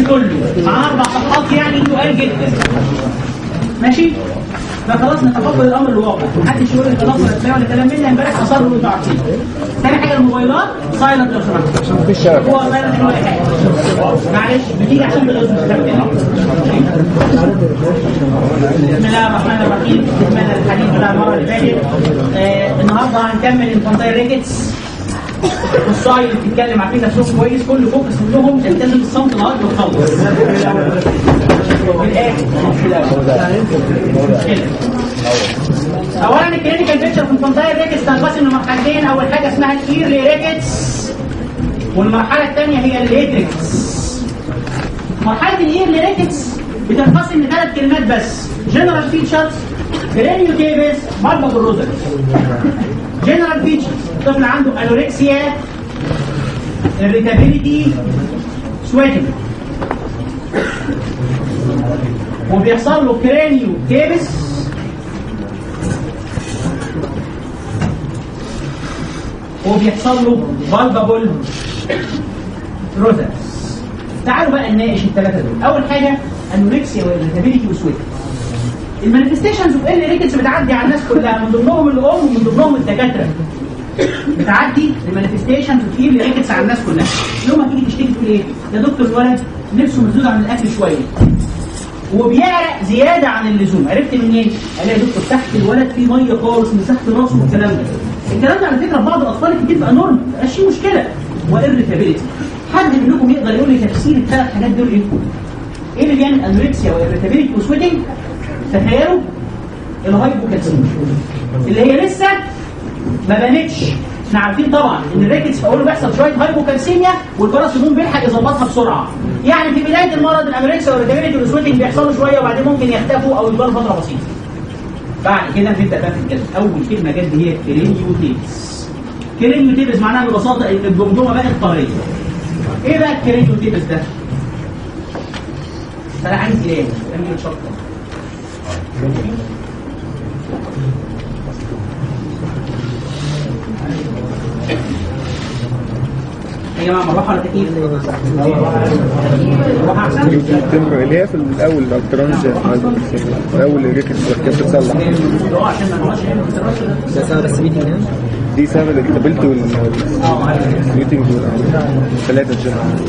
كله مع اربع صفحات يعني سؤال جدا ماشي فخلاص نتقبل الامر الواقع محدش يقول لك خلاص ولا ولا كلام منا امبارح اصر له انتوا عارفين تاني حاجه الموبايلات سايلنت لو سمحت عشان مفيش شبكه هو سايلنت ولا حاجه معلش بتيجي عشان تغيظ بسم الله الرحمن الرحيم كملنا الحديث بتاع المره اللي فاتت آه النهارده هنكمل انفانتايل ريكتس والصاي اللي بتتكلم عارفين نفسهم كويس كل فوكس منهم يلتزم الصمت لغايه ما تخلص في الاخر مش في الأول. مشكلة. اولا الكلينيكال بيكتشر في الفانتايل ريكتس تنقسم لمرحلتين اول حاجه اسمها الايرلي ريكتس والمرحله الثانيه هي الليتريكس مرحله الايرلي ريكتس بتنقسم لثلاث كلمات بس جنرال فيتشرز كرينيو تيبس مربط الروزر جنرال فيتشرز طفل عنده انوركسيا irritability سويتنج وبيحصل له كرانيو تيبس وبيحصل له فالبابل روزرز تعالوا بقى نناقش الثلاثه دول اول حاجه انوركسيا والريتابيليتي وسويتنج المانيفستيشنز اوف ال ريكتس بتعدي على الناس كلها من ضمنهم الام ومن ضمنهم الدكاتره بتعدي المانيفستيشنز اوف ال ريكتس على الناس كلها يوم ما تيجي تشتكي تقول ايه يا دكتور الولد نفسه مسدود عن الاكل شويه وبيعرق زياده عن اللزوم عرفت منين؟ قال لي يا دكتور تحت الولد في ميه خالص من تحت راسه والكلام ده الكلام ده على فكره في بعض الاطفال كتير بقى نورمال مبقاش فيه مشكله واريتابيلتي حد منكم يقدر يقول لي تفسير الثلاث حاجات دول ايه؟ ايه اللي بيعمل انوركسيا واريتابيلتي وسويتنج؟ تخيلوا الهايبوكالسيميا اللي هي لسه ما بانتش احنا عارفين طبعا ان الريكتس في اوله بيحصل شويه هايبوكالسيميا والباراسيمون بيلحق يظبطها بسرعه يعني في بدايه المرض الامريكسا والريتابيلتي والسويتنج بيحصلوا شويه وبعدين ممكن يختفوا او يفضلوا فتره بسيطه بعد كده نبدا بقى في الكلام اول كلمه جت هي كرينيوتيبس كرينيوتيبس معناها ببساطه ان الجمجمه بقت طريه ايه بقى الكرينيوتيبس ده؟ انا عايز ايه؟ انا شطه يا جماعه مروحه ولا تكييف؟ مروحه احسن؟ التمر اللي هي في الاول الالكترونز الاول الريكت كانت بتصلح اه عشان ما نقعدش نعمل في الرش ده. ده سبب بس ميتنج هنا دي سبب الريكتابيلتي والميوتنج ثلاثه الجنرال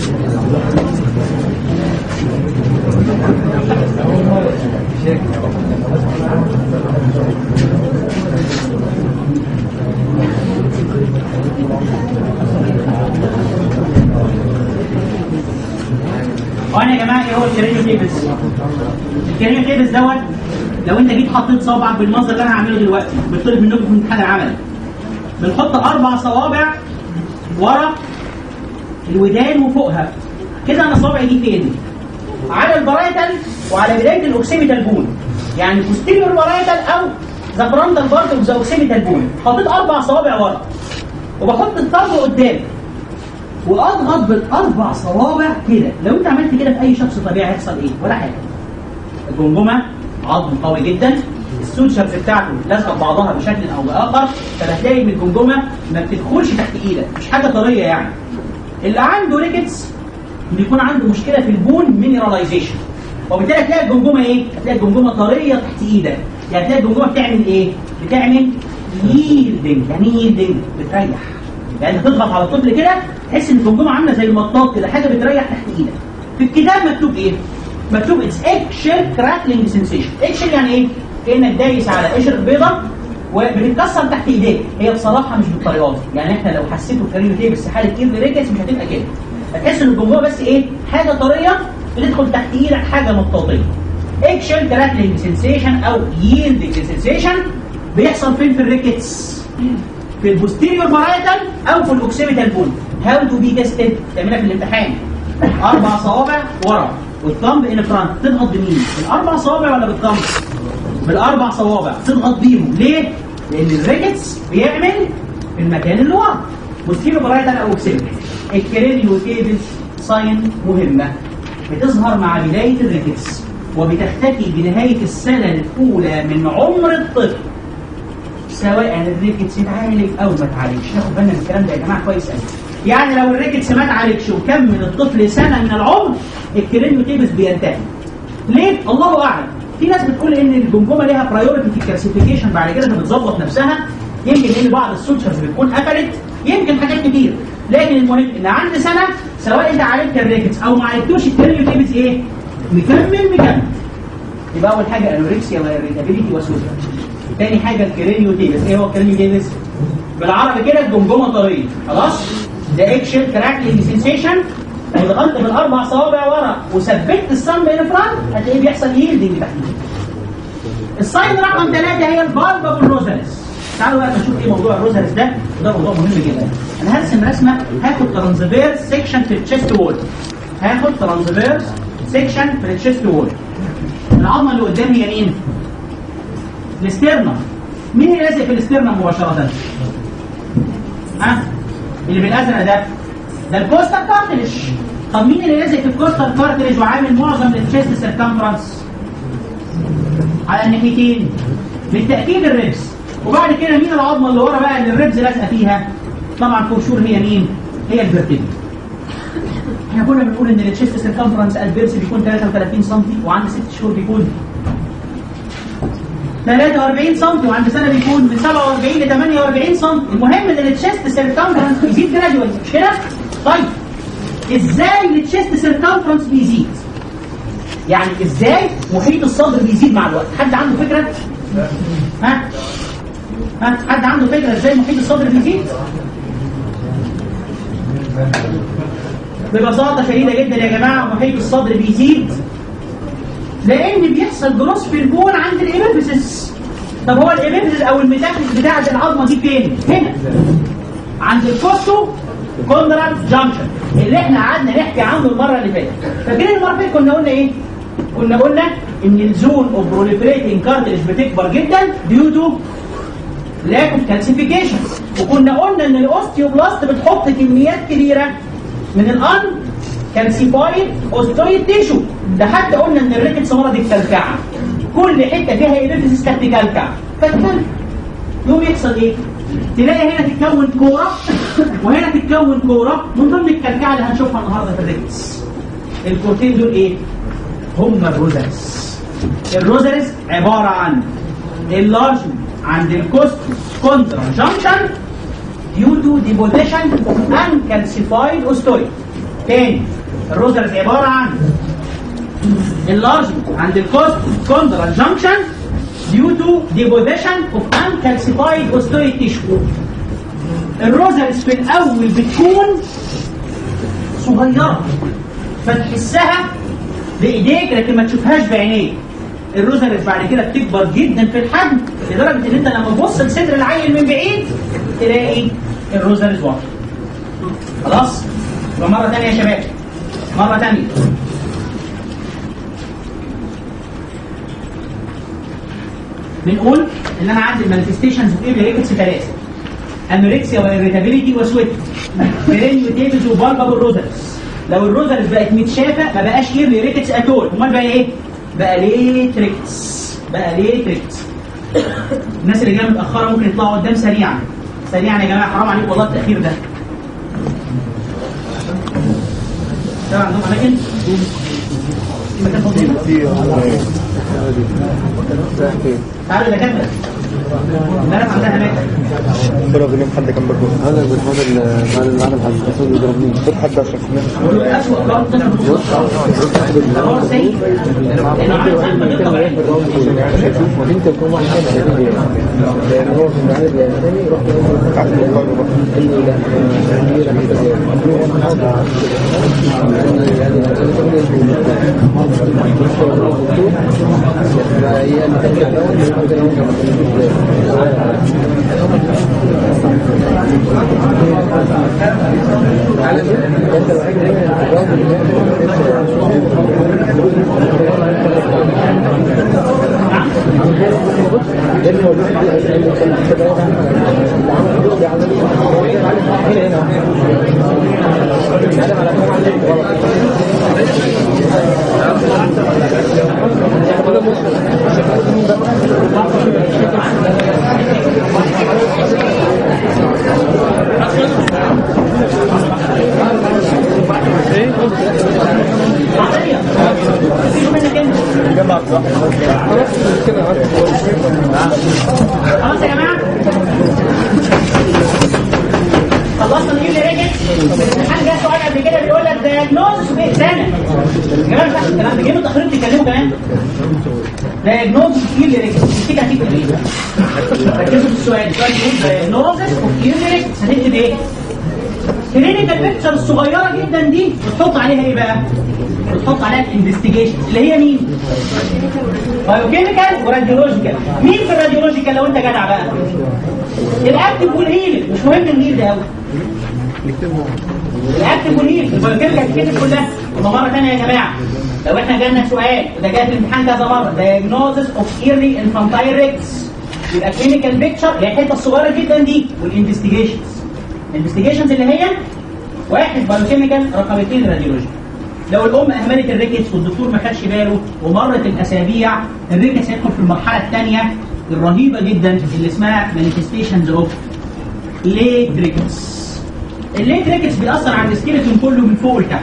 وانا يا جماعه ايه هو الكرينيو تيبس؟ الكرينيو تيبس دوت لو انت جيت حطيت صوابعك بالمنظر اللي انا هعمله دلوقتي بيطلب منكم في امتحان العمل بنحط اربع صوابع ورا الودان وفوقها كده انا صوابعي دي فين؟ على البرايتال وعلى بدايه الاوكسيميتال بون يعني بوستيريور برايتال او ذا فرونتال بارت اوف ذا اوكسيميتال بون حطيت اربع صوابع ورا وبحط الطرف قدام واضغط بالاربع صوابع كده لو انت عملت كده في اي شخص طبيعي هيحصل ايه ولا حاجه الجمجمه عظم قوي جدا السوتشرز بتاعته لازقه ببعضها بشكل او باخر فهتلاقي ان الجمجمه ما بتدخلش تحت ايدك مش حاجه طريه يعني اللي عنده ريكتس بيكون عنده مشكله في البون مينراليزيشن وبالتالي هتلاقي الجمجمه ايه؟ هتلاقي الجمجمه طريه تحت ايدك يعني هتلاقي الجمجمه بتعمل ايه؟ بتعمل ييلدنج يعني ايه ييلدنج؟ بتريح يعني تضغط على الطفل كده تحس ان الجمجمه عامله زي المطاط كده حاجه بتريح تحت ايدك في الكتاب مكتوب ايه؟ مكتوب اتس اكشل كراكلينج سنسيشن اكشل يعني ايه؟ كانك دايس على قشر بيضه وبتتكسر تحت ايديك هي بصراحه مش بالطريقه دي يعني احنا لو حسيته كريم تيه بس حاله كيرل ريكس مش هتبقى كده هتحس ان الجمجمه بس ايه؟ حاجه طريه بتدخل تحت ايدك حاجه مطاطيه اكشن كراكلينج سنسيشن او ييلدنج سنسيشن بيحصل فين في الريكتس؟ في البوستيريور بارايتال او في الاوكسيميتال بون هاو تو بي تيستد تعملها في الامتحان اربع صوابع ورا والثumb ان فرونت تضغط بمين؟ بالاربع صوابع ولا بالثumb؟ بالاربع صوابع تضغط بيهم ليه؟ لان الريكتس بيعمل في المكان اللي ورا بوستيريور بارايتال او اوكسيميتال الكرينيو تيبس ساين مهمه بتظهر مع بدايه الريكتس وبتختفي بنهايه السنه الاولى من عمر الطفل سواء الريكتس اتعالج او ما اتعالجش ناخد بالنا من الكلام ده يا جماعه كويس قوي يعني لو الريكتس ما اتعالجش وكمل الطفل سنه من العمر الكرينيو تيبس بينتهي ليه؟ الله اعلم في ناس بتقول ان الجمجمه ليها برايورتي في الكلاسيفيكيشن بعد كده بتظبط نفسها يمكن لان بعض السوتشرز بتكون قفلت يمكن حاجات كتير لكن المهم ان عند سنه سواء انت عالجت الريكتس او ما عالجتوش الكرينيو تيبس ايه؟ مكمل مكمل يبقى اول حاجه انوركسيا واريتابيليتي وسوسه تاني حاجه الكرينيو تيبس ايه هو الكرينيو تيبس بالعربي كده الجمجمه طريه خلاص ده اكشن كراكلينج سensation لو ضغطت بالاربع صوابع ورا وثبت الصم ان فرونت هتلاقيه بيحصل ييلدنج تحت الساين رقم ثلاثه هي البالبا والروزاليس تعالوا بقى نشوف ايه موضوع الروزاليس ده وده موضوع مهم جدا انا هرسم رسمه هاخد ترانزفيرس سيكشن في التشيست وول هاخد ترانزفيرس سيكشن في التشيست وول العظمه اللي قدامي هي مين؟ الاسترنم مين اللي لازق في الاسترنم مباشره؟ ها؟ اللي بالازرق ده ده الكوستال كارتلج طب مين اللي لازق في الكوستال كارتلج وعامل معظم التشيست سيركمفرنس؟ على الناحيتين بالتاكيد الريبس وبعد كده مين العظمه اللي ورا بقى اللي الريبس لازقه فيها؟ طبعا فور شور هي مين؟ هي الفيرتيبرا احنا كنا بنقول ان التشيست سيركمفرنس البيرس بيكون 33 سم وعند 6 شهور بيكون 43 سم وعند سنه بيكون من 47 ل 48 سم المهم ان التشيست سيركمفرنس بيزيد جراديوال مش كده؟ طيب ازاي التشيست سيركمفرنس بيزيد؟ يعني ازاي محيط الصدر بيزيد مع الوقت؟ حد عنده فكره؟ ها؟ ها؟ حد عنده فكره ازاي محيط الصدر بيزيد؟ ببساطة شديدة جدا يا جماعة محيط الصدر بيزيد لأن بيحصل جروس في البون عند الإيبيفيسس طب هو الإيبيفيسس أو الميتافيز بتاعة العظمة دي فين؟ هنا عند الكوستو كوندرال جانكشن اللي احنا قعدنا نحكي عنه المرة اللي فاتت فاكرين المرة اللي فاتت كنا قلنا إيه؟ كنا قلنا إن الزون أوف بروليفريتنج كارتلج بتكبر جدا ديو تو لاك اوف كالسيفيكيشن وكنا قلنا ان الاوستيوبلاست بتحط كميات كبيره من الان كالسيفايد اوستويد تيشو ده حتى قلنا ان الريكتس مرض الكلكعه كل حته فيها ايبيفيسيس كانت تكلكع فتكلكع يوم يحصل ايه؟ تلاقي هنا تتكون كوره وهنا تتكون كوره من ضمن الكلكعه اللي هنشوفها النهارده في الريكتس الكورتين دول ايه؟ هم الروزاريس الروزاريس عباره عن اللارجمنت عند الكوست كونترا جانكشن due to deposition of uncalcified osteoid تاني الروزرز عبارة عن اللارجمنت عند الكوست كوندرال جانكشن due to deposition of uncalcified osteoid tissue الروزرز في الأول بتكون صغيرة فتحسها بإيديك لكن ما تشوفهاش بعينيك الروزرز بعد كده بتكبر جدا في الحجم لدرجة إن أنت لما تبص لصدر العيل من بعيد تلاقي الروزرز واضحة خلاص؟ يبقى مرة تانية يا شباب مرة تانية بنقول ان انا عندي المانيفستيشنز في ايه ريكتس ثلاثه انوركسيا واريتابيليتي وسويت برينيو تيبز وبالبابل روزرز لو الروزرز بقت متشافه ما بقاش يرلي ريكتس اتول امال بقى ايه؟ بقى ليه تريكتس بقى ليه تريكتس الناس اللي جايه متاخره ممكن يطلعوا قدام سريعا سريعا يا جماعه حرام عليكم والله التاخير ده ده عندهم اماكن مكان فاضي تعالوا يا دكاتره الناس عندها اماكن ضرب اليوم حد كان برضه هذا بالهذا ال- هذا العالم حق الرسول يضربني خد حد عشان دول اسوء ضرب ده هو سيء لانه عامل زحمه غير طبيعيه وانت تكون واحد كان هيجي لان هو في المعارض الثاني رحت لا خلصنا نجيب لي ريجت الامتحان جه سؤال قبل كده بيقول لك دايجنوز في سنه يا جماعه مش عارف الكلام ده جيبوا تقرير تتكلموا كمان دايجنوز في لي ريجت كده هتكتب ايه؟ ركزوا في السؤال السؤال بيقول دايجنوز اوف يوري ريجت هتكتب ايه؟ كلينيكال بيكتشر الصغيره جدا دي بتحط عليها ايه بقى؟ بتحط عليها الانفستيجيشن اللي هي مين؟ بايوكيميكال وراديولوجيكال مين في الراديولوجيكال لو انت جدع بقى؟ الاكتف والهيل مش مهم الهيل ده قوي الاكتف والهيل البايوكيميكال تتكتب كلها وده مره ثانيه يا جماعه لو احنا جالنا سؤال وده جاي في الامتحان كذا مره diagnosis of early infantile rickets يبقى كلينيكال بيكتشر هي الحته الصغيره جدا دي والانفستيجيشنز الانفستيجيشنز اللي هي واحد بايوكيميكال رقم اثنين راديولوجي لو الام اهملت الريكتس والدكتور ما خدش باله ومرت الاسابيع الريكتس هيدخل في المرحله الثانيه الرهيبه جدا اللي اسمها مانيفستيشنز اوف ليت ريكتس الليت ريكتس بيأثر على السكيلتون كله من فوق لتحت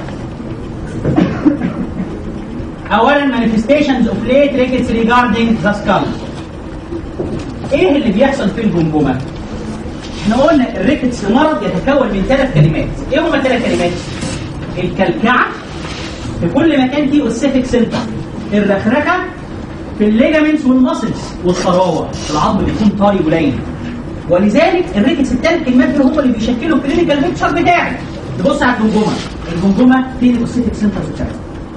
اولا مانيفستيشنز اوف ليت ريكتس ريجاردنج ذا سكال ايه اللي بيحصل في الجمجمه احنا قلنا الريكتس مرض يتكون من ثلاث كلمات ايه هما ثلاث كلمات الكلكعه في كل مكان فيه اوسيفيك سنتر الرخرخه في الليجامنتس والماسلز والصراوه العظم بيكون طري قليل ولذلك الريكتس الثلاث كلمات دول هم اللي بيشكلوا الكلينيكال بيكتشر بتاعك تبص على الجمجمه الجمجمه فين الاوسيفيك سنتر بتاعك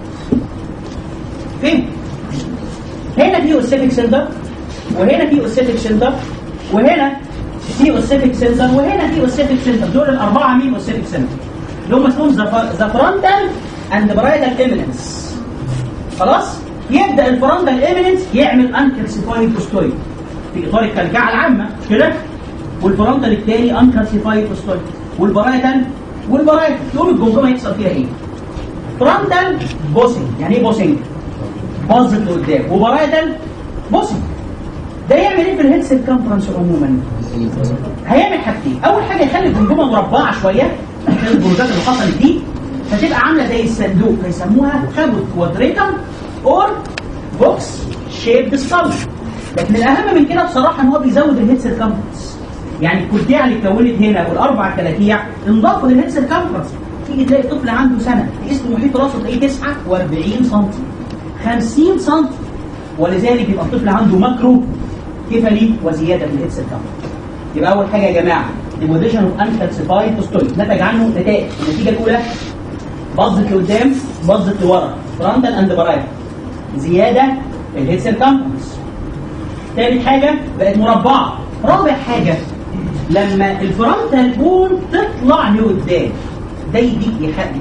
فين هنا في اوسيفيك سنتر وهنا في اوسيفيك سنتر وهنا في اوسيفيك سنتر وهنا في اوسيفيك سنتر دول الاربعه مين اوسيفيك سنتر اللي هم اسمهم ذا فرونتال اند برايتال ايميننس خلاص يبدا الفرونتال ايميننس يعمل انكالسيفايد اوستويد في اطار الكلكعه العامه مش كده والفرونتال الثاني انكالسيفايد اوستويد والبرايتال والبرايتال يقوم الجمجمه يحصل فيها ايه فرونتال بوسنج يعني ايه بوسنج باظت لقدام وبرايتال بوسنج ده يعمل ايه في الهيد سيركمفرنس عموما هيعمل حاجتين اول حاجه يخلي الجمجمه مربعه شويه عشان البروزات اللي حصلت دي فتبقى عامله زي الصندوق فيسموها كابوت كوادريتم اور بوكس شيب سكال لكن الاهم من كده بصراحه ان هو بيزود الهيد سيركمفرنس يعني الكلكيع اللي اتكونت هنا والاربع كلاكيع انضافوا للهيد سيركمفرنس تيجي تلاقي طفل عنده سنه تقيس له محيط راسه تلاقيه 49 سم 50 سم ولذلك يبقى الطفل عنده ماكرو كيفالي وزياده في الهيد سيركمفرنس يبقى اول حاجه يا جماعه deposition اوف انكالسيفايد توستويد نتج عنه نتائج النتيجه الاولى باظت لقدام باظت لورا فرونتال اند برايت زياده في الهيد سيركمفرنس ثالث حاجه بقت مربعه رابع حاجه لما الفرونتال بون تطلع لقدام ده يديك ايحاء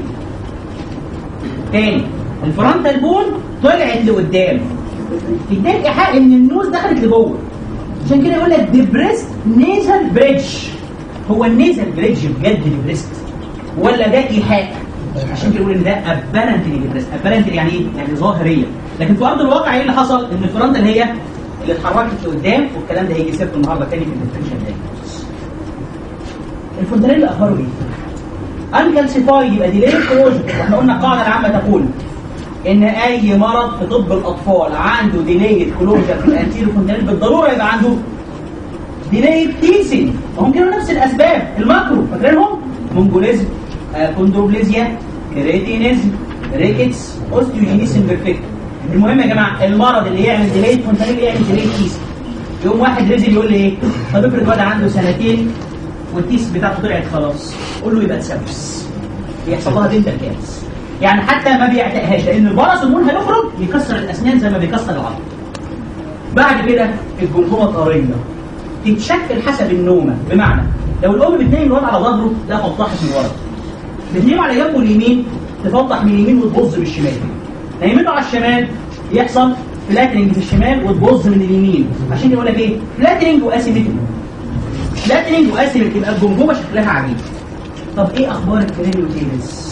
تاني الفرونتال بون طلعت لقدام يديك ايحاء ان النوز دخلت لجوه عشان كده يقول لك ديبريست نيزل بريدج هو النيزل بريدج بجد ديبريست ولا ده ايحاء عشان كده يقول ان ده ابرنتلي ديبريست ابرنتلي يعني ايه؟ يعني ظاهريه لكن في ارض الواقع ايه اللي حصل؟ ان الفرونتال هي اللي اتحركت لقدام والكلام ده هيجي سيرته النهارده تاني في الديفرنشال دايجنوستس الفونتانيل اخباره ايه؟ انكالسيفاي يبقى ديلي كلوجر واحنا قلنا القاعده العامه تقول ان اي مرض في طب الاطفال عنده ديلي كلوجر في الانتيرو فونتانيل بالضروره يبقى عنده ديلي تيسنج ممكن نفس الاسباب الماكرو فاكرينهم؟ مونجوليزم آه، كوندروبليزيا كريتينيزم ريكتس اوستيوجينيس امبرفكت المهم يا جماعه المرض اللي يعمل ديلي فونتانيل يعمل ديلي تيسنج يوم واحد نزل يقول لي ايه؟ طب افرض واد عنده سنتين والتيس بتاعته طلعت خلاص قول له يبقى تسبس يحصل لها دنتال كانس يعني حتى ما بيعتقهاش لان البرص المون هيخرج يكسر الاسنان زي ما بيكسر العظم بعد كده الجمجمه طريه تتشكل حسب النومه بمعنى لو الام بتنام الواد على ظهره لا فضحت من ورا بتنام على جنبه اليمين تفضح من اليمين وتبظ بالشمال نايمينه على الشمال يحصل فلاترنج في الشمال وتبظ من اليمين عشان يقول لك ايه فلاترنج واسيمتري فلاترنج واسيمتري يبقى الجمجمه شكلها عجيب طب ايه اخبار الكرينيوتيلز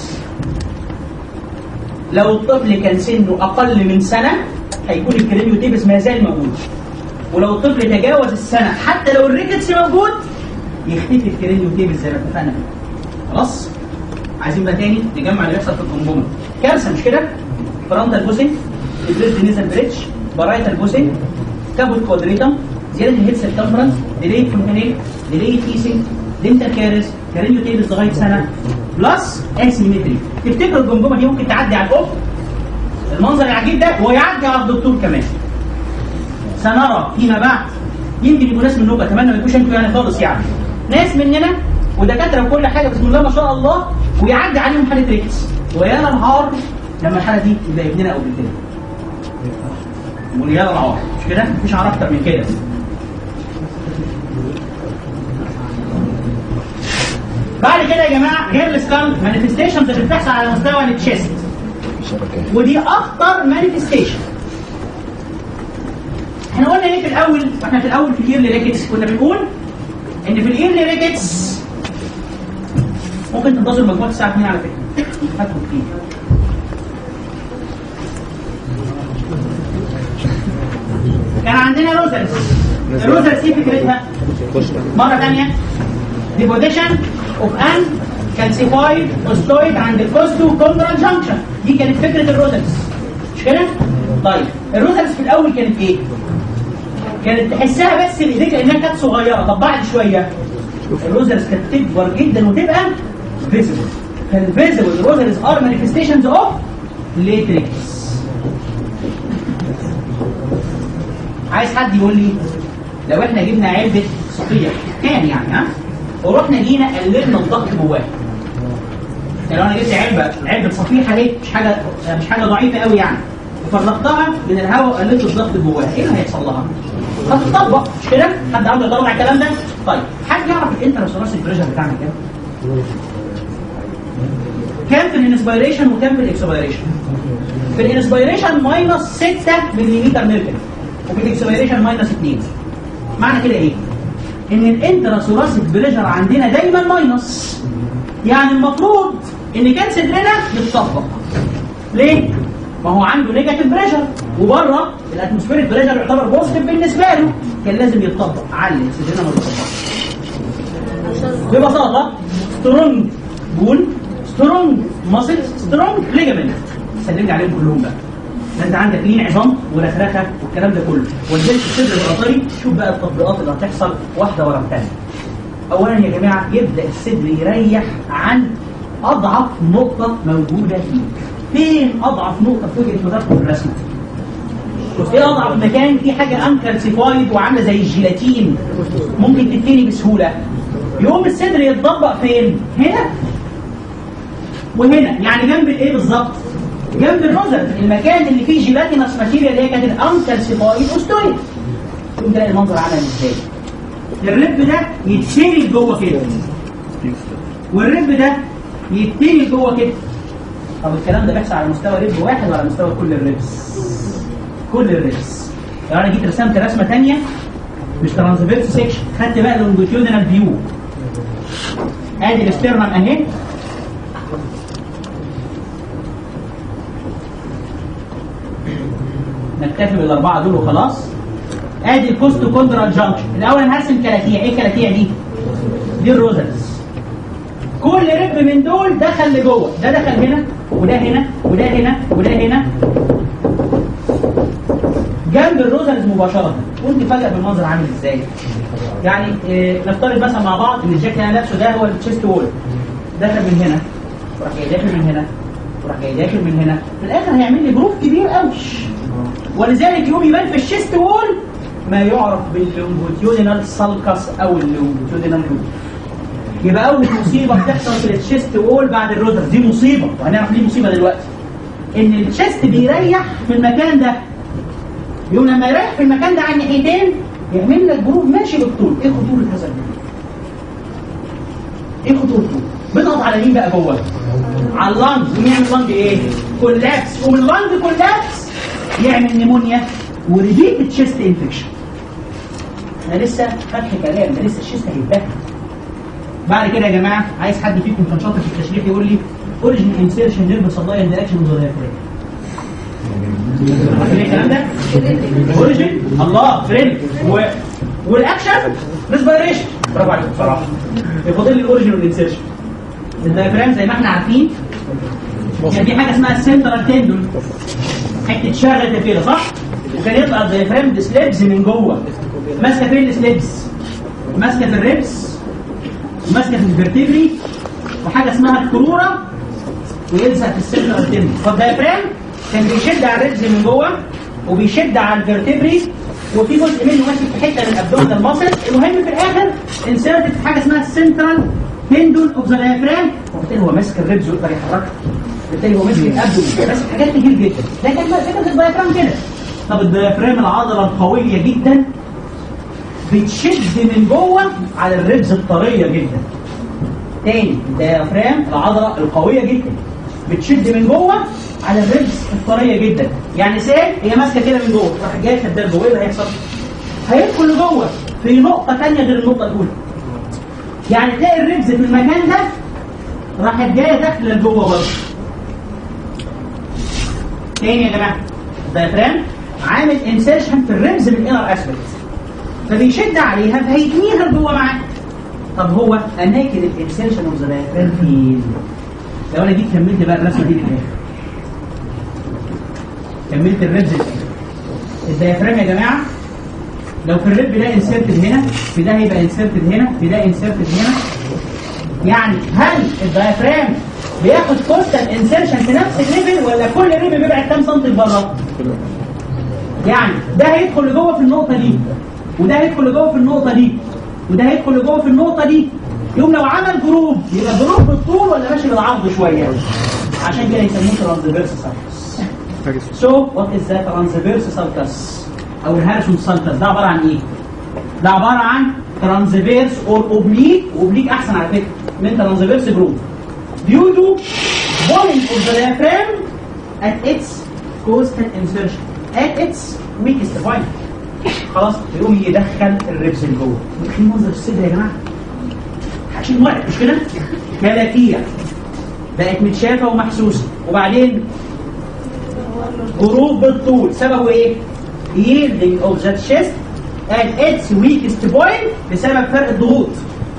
لو الطفل كان سنه اقل من سنه هيكون الكرينيوتيبس ما زال موجود ولو الطفل تجاوز السنه حتى لو الريكتس موجود يختفي الكرينيوتيبس زي ما اتفقنا خلاص عايزين بقى تاني نجمع اللي بيحصل في الجمجمه كارثه مش كده فرونتال بوسنج البريد نيزل بريتش برايتال بوسنج كابوت كوادريتم زياده الهيد سيركمفرنس ديلي فونتانيل ديلي تيسنج دنتال كارث كارينيو تيبس لغايه سنه بلس اسيمتري تفتكروا الجمجمه دي ممكن تعدي على الام المنظر العجيب ده ويعدي على الدكتور كمان سنرى فيما بعد يمكن يكون ناس منكم اتمنى ما يكونش انتوا يعني خالص يعني ناس مننا ودكاتره وكل حاجه بسم الله ما شاء الله ويعدي عليهم حاله ريكس ويا نهار لما الحاله دي يبقى ابننا او بنتنا وليانا العار مش كده؟ مفيش عار اكتر من كده بعد كده يا جماعه غير السكان مانيفستيشنز اللي بتحصل على مستوى التشيست ودي اخطر مانيفستيشن احنا قلنا ايه في الاول واحنا في الاول في الايرلي ريكتس كنا بنقول ان في الايرلي ريكتس ممكن تنتظر مجموعه الساعه 2 على فكره هاتوا كتير كان عندنا روزرز الروزرز ايه فكرتها؟ مره ثانيه ديبوديشن اوف ان كالسيفايد اوستويد عند الكوستو كوندرال جانكشن دي كانت فكره الروزرز مش كده؟ طيب الروزرز في الاول كانت ايه؟ كانت تحسها بس بايديك لانها كانت صغيره طب بعد شويه الروزرز كانت تكبر جدا وتبقى فيزبل فالفيزبل الروزرز ار مانيفستيشنز اوف ليتريكس عايز حد يقول لي لو احنا جبنا علبه صفيح كان يعني ها ورحنا جينا قللنا الضغط جواها يعني لو انا جبت علبه علبه صفيحه اهي مش حاجه مش حاجه ضعيفه قوي يعني وفرغتها من الهواء وقللت الضغط جواها ايه اللي هيحصل لها؟ هتطبق مش كده؟ حد عنده يدور على الكلام ده؟ طيب حد يعرف الانتراسوراسيك بريشر بتاعنا كام؟ كام في الانسبيريشن وكام في الاكسبيريشن؟ في الانسبيريشن ماينس 6 ملم ميركوري وفي الاكسبيريشن ماينس 2 معنى كده ايه؟ ان الانتراسوراسيك بريشر عندنا دايما ماينس يعني المفروض ان كان صدرنا يتطبق ليه؟ ما هو عنده نيجاتيف بريشر وبره الاتموسفيريك بريشر يعتبر بوزيتيف بالنسبه له كان لازم يتطبق علي صدرنا ما يتطبقش ببساطه سترونج بون سترونج ماسل سترونج ليجامنت سلمني عليهم كلهم بقى ده انت عندك لين عظام ورخرخه والكلام ده كله ولذلك الصدر القطري شوف بقى التطبيقات اللي هتحصل واحده ورا الثانيه اولا يا جماعه يبدا الصدر يريح عن اضعف نقطه موجوده فيه فين اضعف نقطه في وجهه نظركم في الرسمه ايه اضعف مكان في حاجه انكالسيفايد وعامله زي الجيلاتين ممكن تتني بسهوله يقوم الصدر يتطبق فين هنا وهنا يعني جنب الايه بالظبط جنب الروزر المكان اللي فيه جيلاتينس ماتيريال اللي هي كانت الانكالسيفايد اوستويد تقوم تلاقي المنظر عامل ازاي الرب ده يتشري جوه كده والرب ده يتني جوه كده طب الكلام ده بيحصل على مستوى رب واحد ولا على مستوى كل الربس كل الربس لو انا جيت رسمت رسمه ثانيه مش ترانسفيرس سيكشن خدت بقى لونجيتيودنال فيو ادي الاسترنم اهي نكتفي بالاربعه دول وخلاص ادي الكوستو كوندرال جانكشن الاول انا هرسم كلاكيع ايه الكلاكيع دي؟ دي الروزرز كل رب من دول دخل لجوه ده دخل هنا وده هنا وده هنا وده هنا جنب الروزرز مباشره كنت فجاه بالمنظر عامل ازاي يعني إيه نفترض مثلا مع بعض ان الجاكيت اللي انا لابسه ده هو التشيست وول داخل من هنا وراح جاي داخل من هنا وراح جاي داخل من هنا في الاخر هيعمل لي جروف كبير قوي ولذلك يوم يبان في الشيست وول ما يعرف باللونجيتيودينال سالكس او اللونجيتيودينال لوب يبقى اول مصيبه بتحصل في الشيست وول بعد الروزر دي مصيبه وهنعرف ليه مصيبه دلوقتي ان الشيست بيريح في المكان ده يوم لما يريح في المكان ده على الناحيتين يعمل لك جروب ماشي بالطول ايه خطوره هذا الجروب؟ ايه خطورته؟ بيضغط على مين بقى جوه؟ على اللنج ويعمل لنج ايه؟ كولابس ومن اللنج كولابس يعمل نيمونيا وريبيت تشيست انفكشن انا لسه فتح كلام ده لسه الشيست هيتبهدل بعد كده يا جماعه عايز حد فيكم كان شاطر في التشريح يقول لي اوريجن انسيرشن نيرف سبلاي اند اكشن وذ عارفين الكلام ده؟ اوريجن الله فريند و... والاكشن ريسبيريشن برافو عليك بصراحه يفضل لي الاوريجن والانسيرشن الدايفرام زي ما احنا عارفين كان في حاجه اسمها السنترال تندون حته شغله كده صح؟ وكان يطلع الدايفرام سليبز من جوه ماسكه فين السليبز؟ ماسكه في الريبس وماسكه في الفرتبري وحاجه اسمها الكروره ويلزق في السنتر التم فالدايفرام كان بيشد على الرجز من جوه وبيشد على الفرتبري وفي جزء منه ماسك في حته من الابدومينال ماسل المهم في الاخر انسرتد في حاجه اسمها السنترال تندون اوف ذا دايفرام وبالتالي هو ماسك الرجز ويقدر يحركها بالتالي هو ماسك الابدومين ماسك حاجات كتير جدا ده كان فكره الدايفرام كده طب الدايفرام العضله القويه جدا بتشد من جوه على الرجز الطريه جدا تاني الديافرام العضله القويه جدا بتشد من جوه على الرجز الطريه جدا يعني ساك هي ماسكه كده من جوه راح جايه شدها لجوه ايه اللي هيحصل؟ هيدخل لجوه في نقطه ثانيه غير النقطه الاولى يعني تلاقي الرجز في المكان ده راحت جايه داخله لجوه برضه تاني يا جماعه الديافرام عامل انسيرشن في الرجز من الانر اسفلت فبيشد عليها فهيتنيها لجوه معاه طب هو اماكن الانسيرشن اوف ذا دايفرام فين؟ لو انا جيت كملت بقى الرسمه دي للاخر كملت الريبز للاخر الدايفرام يا جماعه لو في الريب ده انسيرتد هنا في ده هيبقى انسيرتد هنا في ده انسيرتد هنا يعني هل الدايفرام بياخد كونستانت انسيرشن في نفس الليفل ولا كل ريب بيبعد كام سنتي لبره؟ يعني ده هيدخل لجوه في النقطه دي وده هيدخل لجوه في النقطه دي وده هيدخل لجوه في النقطه دي يوم لو عمل جروب يبقى جروب بالطول ولا ماشي بالعرض شويه عشان كده يسموه ترانسفيرس سالكس سو وات از ذا ترانسفيرس سالكس او الهارسون سالكس ده عباره عن ايه؟ ده عباره عن ترانسفيرس اور اوبليك اوبليك احسن على فكره من ترانسفيرس جروب due to volume of the diaphragm at its constant insertion at its weakest point خلاص يقوم يدخل الربز لجوه متخيلين منظر الصدر يا جماعه شيء مرعب مش كده كلاكيع بقت متشافه ومحسوسه وبعدين جروب بالطول سببه ايه yielding of the chest at its weakest point بسبب فرق الضغوط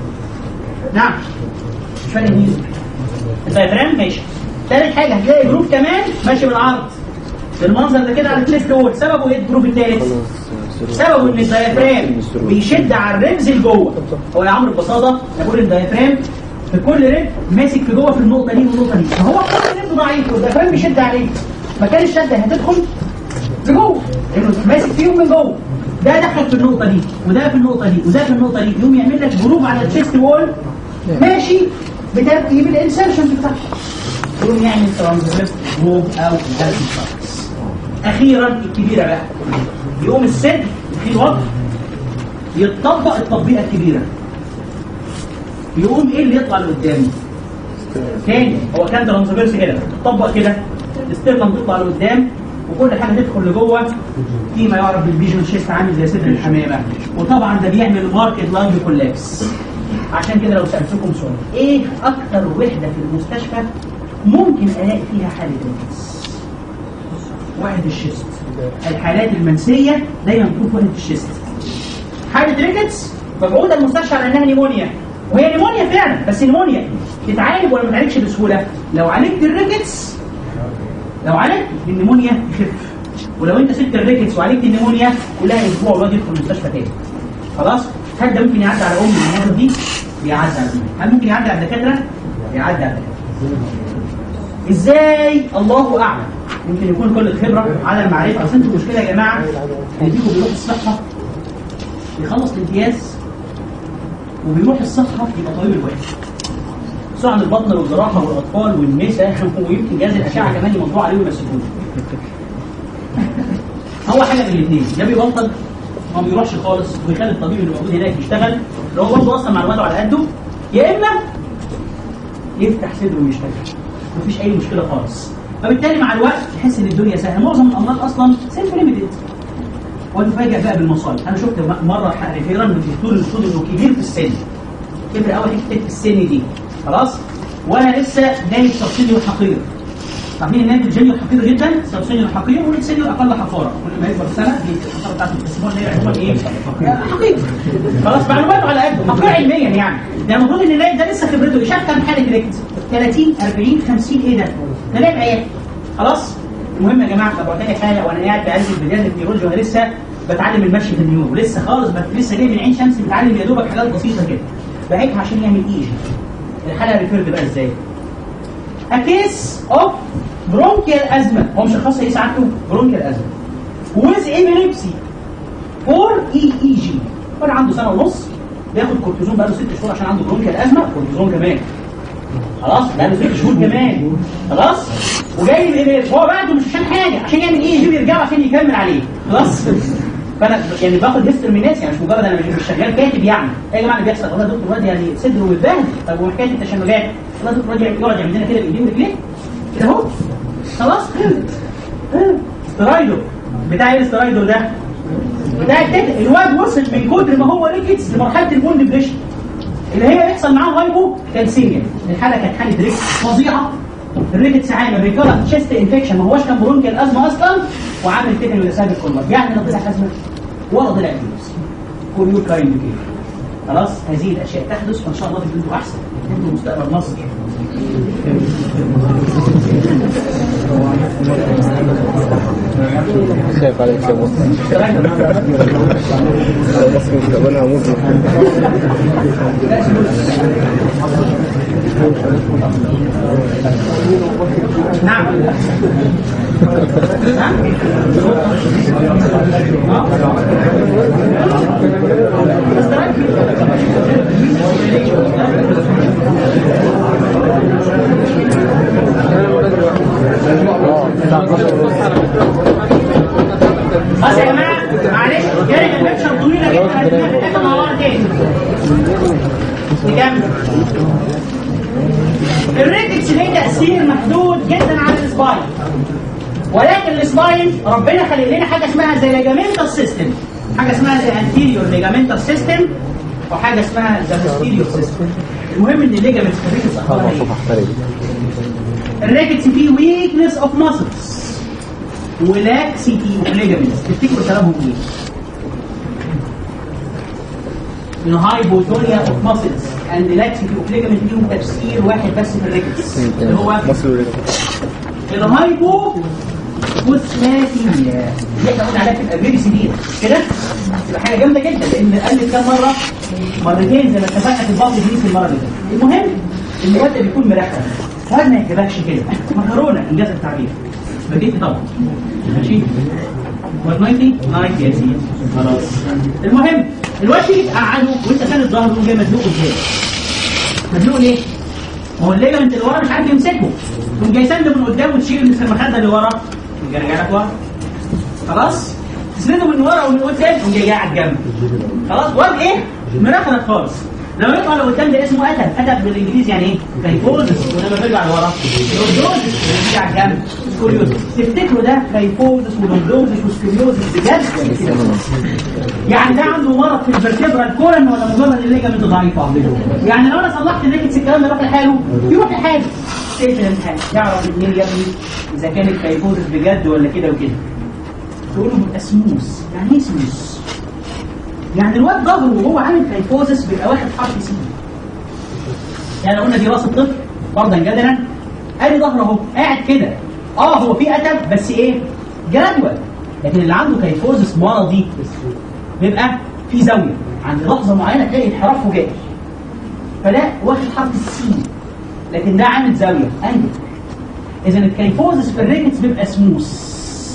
نعم مش فرق النيزك الدايفرام ماشي ثالث حاجه هتلاقي جروب كمان ماشي بالعرض بالمنظر ده كده على التشيست وول سببه ايه الجروب الثالث سببه ان الدايفرام بيشد على الرمز لجوه هو يا عمرو ببساطه انا بقول الدايفرام في كل رجل ماسك في جوه في النقطه دي والنقطه دي فهو كل رجل ضعيف والدايفرام بيشد عليه مكان الشده هتدخل لجوه لانه ماسك فيهم من جوه ده دخل في النقطه دي وده في النقطه دي وده في النقطه دي يقوم يعمل لك جروب على التشيست وول ماشي بترتيب الانسرشن بتاعته يقوم يعمل ترانزفيرس جروب او هالسيس اخيرا الكبيره بقى يقوم الصدر في الوضع يتطبق التطبيقه الكبيره يقوم ايه اللي يطلع لقدام تاني هو كان ترانسفيرس كده تطبق كده الاسترلم تطلع لقدام وكل حاجه تدخل لجوه فيما يعرف بالفيجن شيست عامل زي صدر الحمامه وطبعا ده بيعمل ماركت لانج كولابس عشان كده لو سالتكم سؤال ايه اكتر وحده في المستشفى ممكن الاقي فيها حاله ريكتس وحده الشيست الحالات المنسيه دايما بتكون في وحده الشيست حاله ريكتس مبعوثه المستشفى على انها نيمونيا وهي نيمونيا فعلا بس نيمونيا تتعالج ولا ما تتعالجش بسهوله لو عالجت الريكتس لو عالجت النيمونيا تخف ولو انت سبت الريكتس وعالجت النيمونيا كلها اسبوع الواد يدخل المستشفى تاني خلاص هل ده ممكن يعدي على ام المرض دي بيعدي على دي هل ممكن يعدي على الدكاتره بيعدي على الدكاتره ازاي الله اعلم يمكن يكون كل الخبره على المعرفه اصل انتوا المشكله يا جماعه ان فيكم بيروح الصحه يخلص الامتياز وبيروح الصحه يبقى طبيب الوقت سواء عن البطن والجراحه والاطفال والنساء ويمكن جهاز الاشعه كمان يمضوا عليه ويمسكوه هو حاجه من الاثنين يا بيبطل ما بيروحش خالص ويخلي الطبيب اللي موجود هناك يشتغل اللي هو برضه اصلا معلوماته على قده يا اما يفتح صدره ويشتغل مفيش اي مشكله خالص فبالتالي مع الوقت تحس ان الدنيا سهله معظم الامراض اصلا سيلف ليميتد وتفاجئ بقى بالمصايب انا شفت مره ريفيرا من دكتور المفروض انه كبير في السن كبر قوي حته في السن دي خلاص وانا لسه نايم سبسيديو حقير عارفين النايم الجينيو حقير جدا سبسيديو حقير والسينيو اقل حقاره كل ما يكبر سنه دي الحقاره بتاعته بتقسموها اللي هي عموما ايه حقير خلاص معلوماته على قده حقير علميا يعني ده المفروض ان النايم ده لسه خبرته شاف كام حاله ريكت 30 40 50 ايه ده ده لاعب عيال خلاص المهم يا جماعه طب تاني حاجه وانا قاعد بعالج البدايه النيورولوجي وانا لسه بتعلم المشي في النيورو لسه خالص بت... لسه جاي من عين شمس بتعلم يا دوبك حاجات بسيطه كده بعتها عشان يعمل ايه الحاله ريفيرد بقى ازاي A case of bronchial asthma هو مش الخاص ايه ساعته bronchial asthma with epilepsy for EEG وانا عنده سنه ونص بياخد كورتيزون بقاله ست شهور عشان عنده برونكيال ازمه كورتيزون كمان خلاص بقاله ست شهور كمان خلاص وجاي الايميل هو بعده مش عشان حاجه عشان يعمل ايه يجيب يرجعه عشان يكمل عليه خلاص فانا يعني باخد هيستوري من ناس يعني مش مجرد انا مش مش شغال كاتب يعني ايه يا جماعه اللي بيحصل والله يا دكتور واد يعني صدره متبهدل طب وحكايه التشنجات والله يا دكتور واد يقعد يعمل لنا كده بايديه ورجليه كده اهو خلاص خلص استرايدو بتاع ايه الاسترايدو ده؟ بتاع التكل الواد وصل من كتر ما هو ريكتس لمرحله البون ديبريشن اللي هي بيحصل معاه هايبو كالسيميا الحاله كانت حاله ريكتس فظيعه الريكتس عامل ريكارنت تشيست انفكشن ما هوش كان برونكيال ازمه اصلا وعامل تكن ولا كولمر يعني لا طلع ازمه ولا طلع فيروس كل يور كايند كده خلاص هذه الاشياء تحدث فان شاء الله تبقوا احسن انتوا مستقبل مصر خايف عليك يا مصر مصر مستقبلها مظلم نعم نعم خلاص يا جماعه معلش جاري الليكشر طويله جدا هتبقى في الاخر مع بعض تاني نكمل الريكتس ليه تاثير محدود جدا على السباين ولكن السباين ربنا خلق لنا حاجه اسمها زي ليجامنتال سيستم حاجه اسمها زي انتيريور ليجامنتال سيستم وحاجه اسمها زي posterior سيستم المهم ان الليجامنتس في الريكتس اخبارها ايه الريكتس فيه ويكنس اوف ماسلز ولاكسيتي اوف ليجامنتس تفتكروا كلامهم ايه؟ ان هايبوتونيا اوف ماسلز اند لاكسيتي اوف ليجامنت ليهم تفسير واحد بس في الريكتس اللي هو مصر وليه الهايبو فوسفاتيميا دي احنا قلنا عليها تبقى فيري سيفير كده تبقى حاجه جامده جدا لان قلت كام مره مرتين زي ما اتفقنا في البابل جديد المره اللي فاتت المهم المواد بيكون مركب هذا ما يعجبكش كده مكرونه انجاز التعبير بديت طبعا ماشي وات 90 90 يا سيدي خلاص المهم الواد تيجي تقعده وانت ساند ظهره وجاي مزنوق ازاي؟ مزنوق ليه؟ ما هو الليجمنت اللي ورا مش عارف يمسكه تقوم جاي سنده من قدام وتشيل من المخده اللي ورا تقوم جاي راجع لك ورا خلاص تسنده من ورا ومن قدام تقوم جاي قاعد جنبه خلاص واد ايه مرخرك خالص لما يطلع لقدام ده اسمه اتب اتب بالانجليزي يعني ايه كيفوزس ولما بيرجع لورا لوردوزس بيرجع جنب سكوليوزس تفتكروا ده كيفوزس ولوردوزس وسكوليوزس بجد يعني ده عنده مرض في الفرتبرال كولن ولا مجرد الليجمنت ضعيفه يعني لو انا صلحت النكتس الكلام ده يروح لحاله يروح لحاله تقفل الامتحان يعرف منين يا ابني اذا كان الكيفوزس بجد ولا كده وكده تقول له بيبقى سموث يعني ايه سموث؟ يعني الواد ظهره وهو عامل كيفوزس بيبقى واخد حرف سي يعني لو قلنا دي راس الطفل فرضا جدلا ادي ظهره اهو قاعد كده اه هو في اتب بس ايه؟ جرادوال لكن اللي عنده كيفوزس مرضي بيبقى في زاويه عند لحظه معينه تلاقي انحرافه جاي فده واخد حرف السي لكن ده عامل زاويه انجل اذا الكيفوزس في الريكتس بيبقى سموث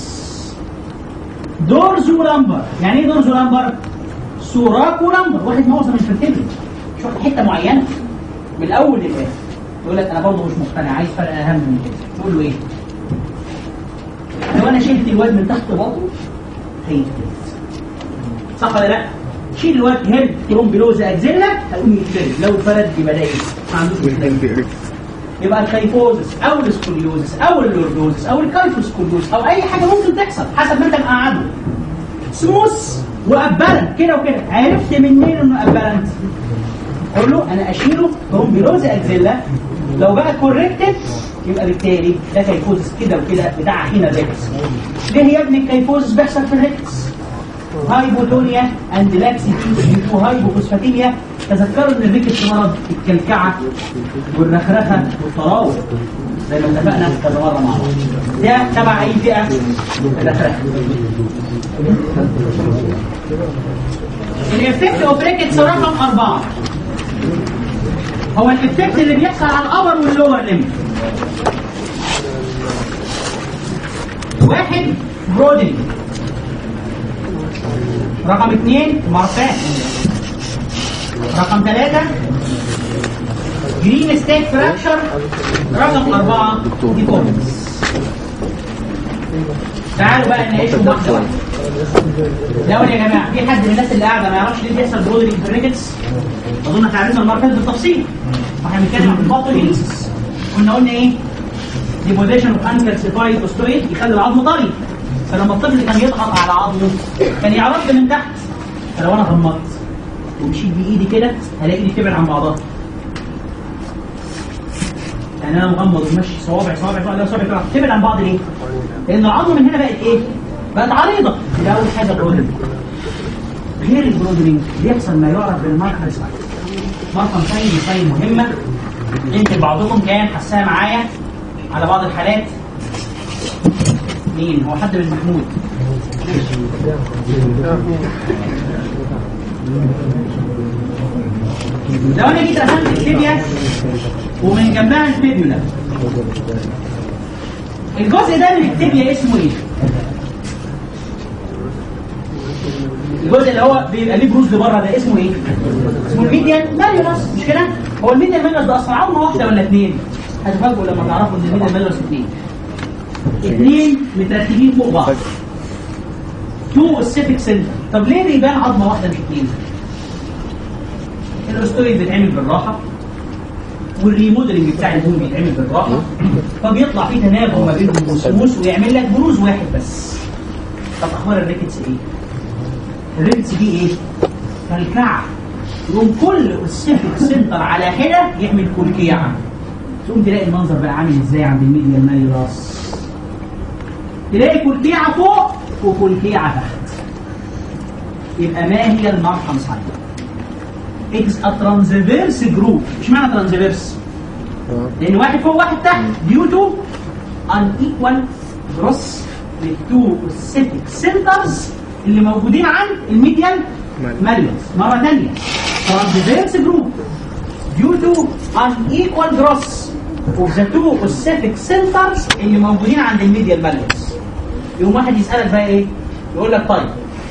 دورزو لامبر يعني ايه دورزو لامبر؟ سوراكو لامبر واحد معظم الفرتبري مش واخد حته معينه من الاول للاخر يقول لك انا برضه مش مقتنع عايز فرق اهم من كده تقول له ايه؟ لو انا شلت الواد من تحت بطنه هيتفلت صح ولا لا؟ شيل الواد هيد ترومبيلوز اكزيلا هيقوم يتفلت لو اتفلت يبقى دايس ما عندوش مشكله والهند بيقرف يبقى الكيفوزس او السكوليوزس او اللوردوزس او الكايفوسكوليوزس او اي حاجه ممكن تحصل حسب ما انت مقعده سموث وابلنت كده وكده عرفت منين انه ابلنت قول له انا اشيله ترومبيلوز اكزيلا لو بقى كوركتد يبقى بالتالي ده كيفوزس كده وكده بتاع هنا الريكس ليه يا ابني الكيفوزس بيحصل في الريكس هايبوتونيا اند لاكسيتي وهايبوفوسفاتيميا تذكروا ان الريكس مرض الكلكعه والرخرخه والطراوه زي ما اتفقنا كذا مره مع بعض ده تبع اي فئه الرخرخه الافكت اوف ريكتس رقم اربعه هو الافكت اللي بيحصل على الابر واللور ليمب واحد برودنج رقم اثنين مارفان رقم ثلاثة جرين ستيك فراكشر رقم أربعة ديفورمز تعالوا بقى نعيشهم واحدة واحدة الأول يا جماعة في حد من الناس اللي قاعدة ما يعرفش ليه بيحصل برودنج في الريكتس أظن احنا عرفنا المرة اللي فاتت بالتفصيل واحنا بنتكلم عن الباثوجينيسيس كنا قلنا إيه؟ ديبوزيشن اوف انكالسيفايد اوستويد يخلي العظم طري فلما الطفل كان يضغط على عظمه كان يعرف من تحت فلو انا غمضت ومشيت بايدي كده هلاقي ايدي بتبعد عن بعضها يعني انا مغمض وماشي صوابع صوابع صوابع صوابع صوابع تبعد عن بعض ليه؟ لان العظم من هنا بقت ايه؟ بقت عريضه ده اول حاجه برودنج غير البرودنج بيحصل ما يعرف بالماركر ساين ماركر ساين دي ساين مهمه يمكن بعضكم كان حسها معايا على بعض الحالات مين هو حد من محمود لو انا جيت رسمت التibia ومن جنبها الفيبيولا الجزء ده من التibia اسمه ايه؟ الجزء اللي هو بيبقى ليه بروز لبره ده اسمه ايه؟ اسمه الميديان ماليوس مش كده؟ هو الميديان ماليوس ده اصلا عظمه واحده ولا اثنين؟ هتفاجئوا لما تعرفوا ان الميديان ماليوس اثنين اثنين مترتبين فوق بعض تو السيفيك سنتر طب ليه بيبان عظمه واحده مش اثنين؟ الاستويد بيتعمل بالراحه والريموديلنج بتاع البون بيتعمل بالراحه فبيطلع فيه تناغم ما بينهم وسموس ويعمل لك بروز واحد بس طب اخبار الريكتس ايه؟ الريكتس دي ايه؟ كالكعب يقوم كل السيفيك سنتر على حده يعمل كلكيعه تقوم تلاقي المنظر بقى عامل ازاي عند الميديا مايراس تلاقي كلكيعه فوق وكلكيعه تحت يبقى ما هي المرحم ساين It's a transverse group مش معنى transverse لان واحد فوق واحد تحت due to unequal gross للتو specific centers اللي موجودين عند الميديال ماليوس مرة ثانية transverse group due to unequal gross of the two specific centers اللي موجودين عند الميديال ماليوس يقوم واحد يسألك بقى ايه يقول لك طيب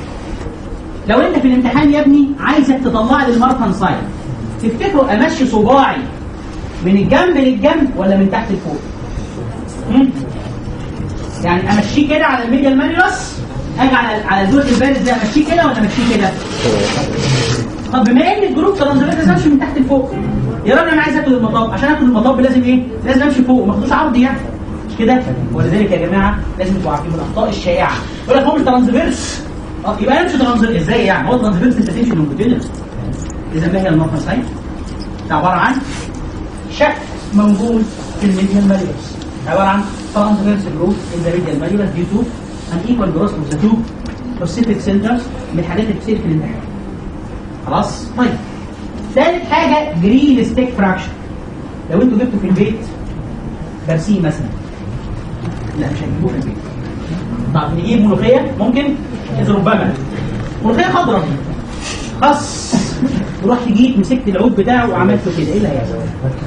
لو انت في الامتحان يا ابني عايزك تطلع لي الماركن ساين تفتكروا امشي صباعي من الجنب للجنب ولا من تحت لفوق هم؟ يعني امشيه كده على الميديال مانيوس اجي على على الجزء البارز ده امشيه كده ولا امشيه كده طب بما ان الجروب ترانزفيرس لازم امشي من تحت لفوق يا رب انا عايز اكل المطب عشان اكل المطب لازم ايه لازم امشي فوق ما اخدوش عرض يعني مش كده ولذلك يا جماعه لازم تبقوا عارفين من الاخطاء الشائعه يقول لك هو مش ترانزفيرس اه يبقى امشي ترانزفيرس ازاي يعني هو ترانزفيرس انت تمشي من كونتينر اذا ما هي الماركن ساين ده عباره عن شك موجود في الميديال ماليوس عباره عن transverse growth in the medial malleolus due to unequal growth of the two specific centers من الحاجات اللي بتصير في الامتحان خلاص طيب ثالث حاجه جرين ستيك فراكشن لو انتوا جبتوا في البيت برسيم مثلا لا مش هتجيبوه في البيت طب نجيب ملوخيه ممكن اذا ربما ملوخيه خضراء خص ورحت جيت مسكت العود بتاعه وعملته كده ايه اللي هيحصل؟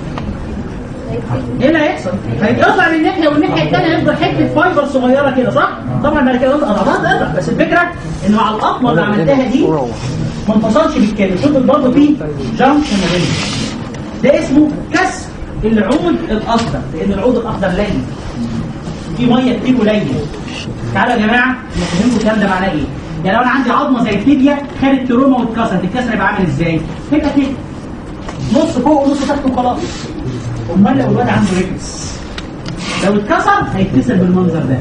ايه اللي هيحصل؟ هيتقطع من ناحيه والناحيه الثانيه هيفضل حته فايبر صغيره كده صح؟ طبعا بعد كده قطعتها قطع بس الفكره انه على القطمه اللي عملتها دي ما انفصلش بالكامل فضل برضه فيه جنكشن ما بينهم ده اسمه كسر العود الاخضر لان العود الاخضر لين في ميه كتير قليل تعالوا يا جماعه نفهمكم الكلام ده معناه ايه؟ يعني لو انا عندي عظمه زي التibia خدت تروما واتكسرت الكسر يبقى عامل ازاي؟ هيبقى كده نص فوق ونص تحت وخلاص امال لو الواد عنده ريكس لو اتكسر هيتكسر بالمنظر ده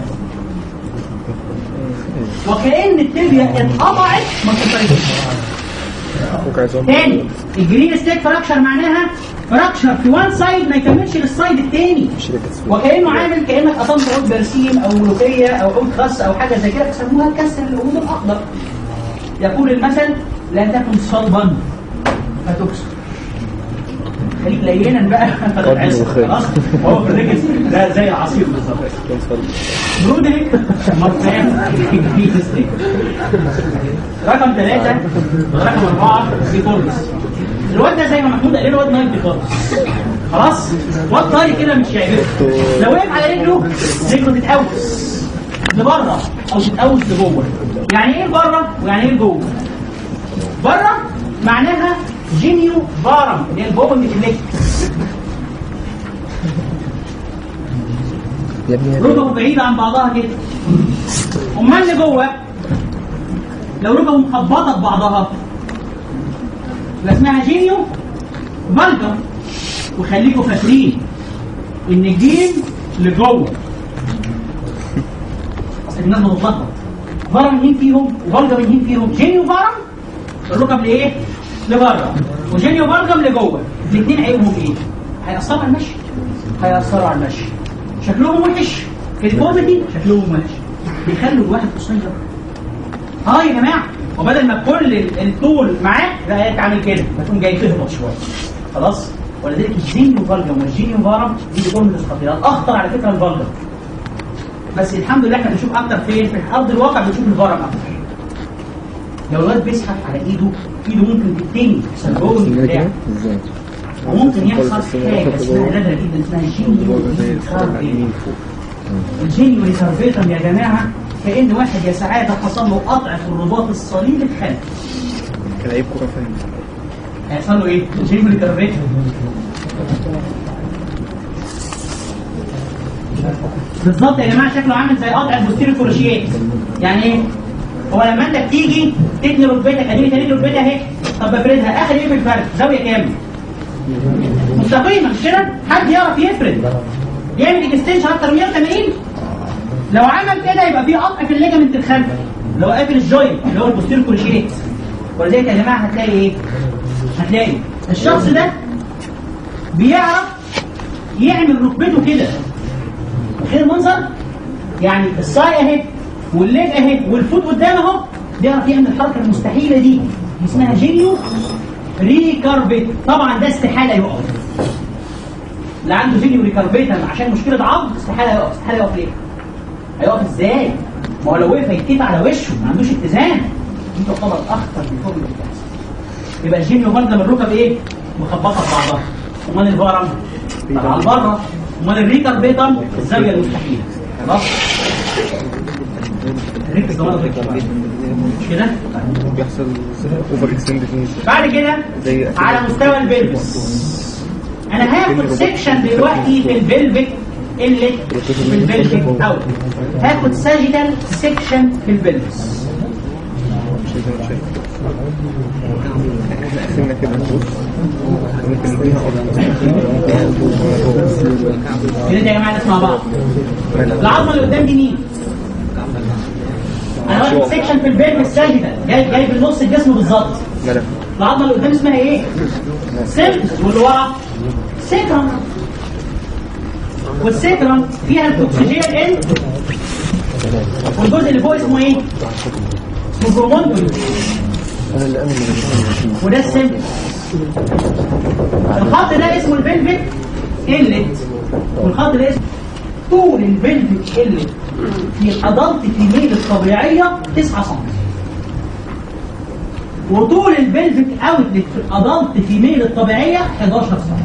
وكأن التibia اتقطعت ما اتكسرتش تاني الجرين ستيك فراكشر معناها فراكشر في وان سايد ما يكملش للسايد التاني وكانه عامل كانك قطمت عود برسيم او ملوخيه او عود خس او حاجه زي كده بيسموها كسر العود الاخضر يقول المثل لا تكن صلبا فتكسر خليك لينا بقى فتتعصر خلاص هو في الرجل ده زي العصير بالظبط برودريك مرتين في ستيك رقم ثلاثة رقم أربعة في كوربس الواد ده زي ما محمود قال له واد نايت خالص خلاص واد طري كده مش يعجبه لو وقف على رجله رجله تتقوس لبره او تتقوس لجوه يعني ايه بره ويعني ايه جوه بره معناها جينيو فارم اللي هي البوبنج كليك يا ابني ركبه بعيدة عن بعضها كده امال اللي جوه لو ركبه مخبطه ببعضها يبقى اسمها جينيو فالجر وخليكم فاكرين ان الجيم لجوه اصل الناس بتتلخبط فارم مين فيهم وفالجر مين فيهم جينيو فارم الركب لايه؟ لبره وجينيو فالجم لجوه الاثنين عيبهم ايه؟ هيأثروا على المشي هيأثروا على المشي شكلهم وحش في الكوميدي شكلهم وحش بيخلوا الواحد قصير اه يا جماعه وبدل ما كل ال- الطول معاه بقى تعمل كده فتقوم جاي تهبط شويه خلاص ولذلك الجينيو فالجم والجينيو فارم دي بتكون من الخطيرات اخطر على فكره الفالجم بس الحمد لله احنا بنشوف اكتر فين في ارض الواقع بنشوف الفارم اكتر لو الواد بيزحف على ايده ايده ممكن تتني سنبول بتاع ازاي؟ وممكن يحصل حاجه اسمها نادره جدا اسمها جينيو ريكارديا الجينيو ريكارديتم يا جماعه كان واحد يا سعاده حصل له قطع في الرباط الصليبي الخلفي كان لعيب كوره فاهم هيحصل له ايه؟ جينيو ريكارديتم بالظبط يا جماعه شكله عامل زي قطع البوستيريو كروشيه يعني ايه؟ هو لما انت بتيجي تتني ركبتك اديني تاني ركبتي اهي طب بفردها اخر ايه في الفرد؟ زاويه كام؟ مستقيمه مش كده؟ حد يعرف يفرد يعمل اكستنشن اكتر من 180 لو عمل كده يبقى في قطع في الليجمنت الخلفي لو قافل الجوينت اللي هو البوستيريو كروشيه ولذلك يا جماعه هتلاقي ايه؟ هتلاقي الشخص ده بيعرف يعمل ركبته كده غير منظر يعني الصاي اهي والليج اهي والفوت قدام اهو بيعرف يعمل الحركه المستحيله دي دي اسمها جينيو ريكاربيت طبعا ده استحاله يقف اللي عنده جينيو ريكاربيت عشان مشكله عض استحاله يقف استحاله يقف ليه؟ هيقف ازاي؟ ما هو لو وقف هيتكتف على وشه ما عندوش اتزان دي تعتبر اخطر من الفوق اللي بتحصل يبقى الجينيو برضه من الركب ايه؟ مخبطه في بعضها امال الفارم طبعا بره امال الريكاربيتم الزاويه المستحيله خلاص ركز ده مرة مش كده بيحصل اوفر اكستند بعد كده زي على مستوى البلفس انا هاخد سيكشن دلوقتي في البلفيك اللي في البلفيك اوت هاخد ساجيتال سيكشن في البلفس سنه كده بص ممكن نديها كده يا جماعه نسمع بعض العظمه اللي قدام دي مين؟ انا واخد سيكشن في البلفس ساجيتال جاي جاي في نص الجسم بالظبط ملف العظمه اللي قدام اسمها ايه؟ سيرفس واللي ورا سيكرم والسيكرم فيها الاكسجين ان والجزء اللي فوق اسمه ايه؟ اسمه برومونتوري انا اللي امن من وده السيرفس الخط ده اسمه الفيلفيك إلت والخط ده اسمه طول الفيلفيك إلت في الأدلت فيميل الطبيعية 9 سم وطول الفيلفيك اوتلت في الادلت فيميل الطبيعيه 11 سم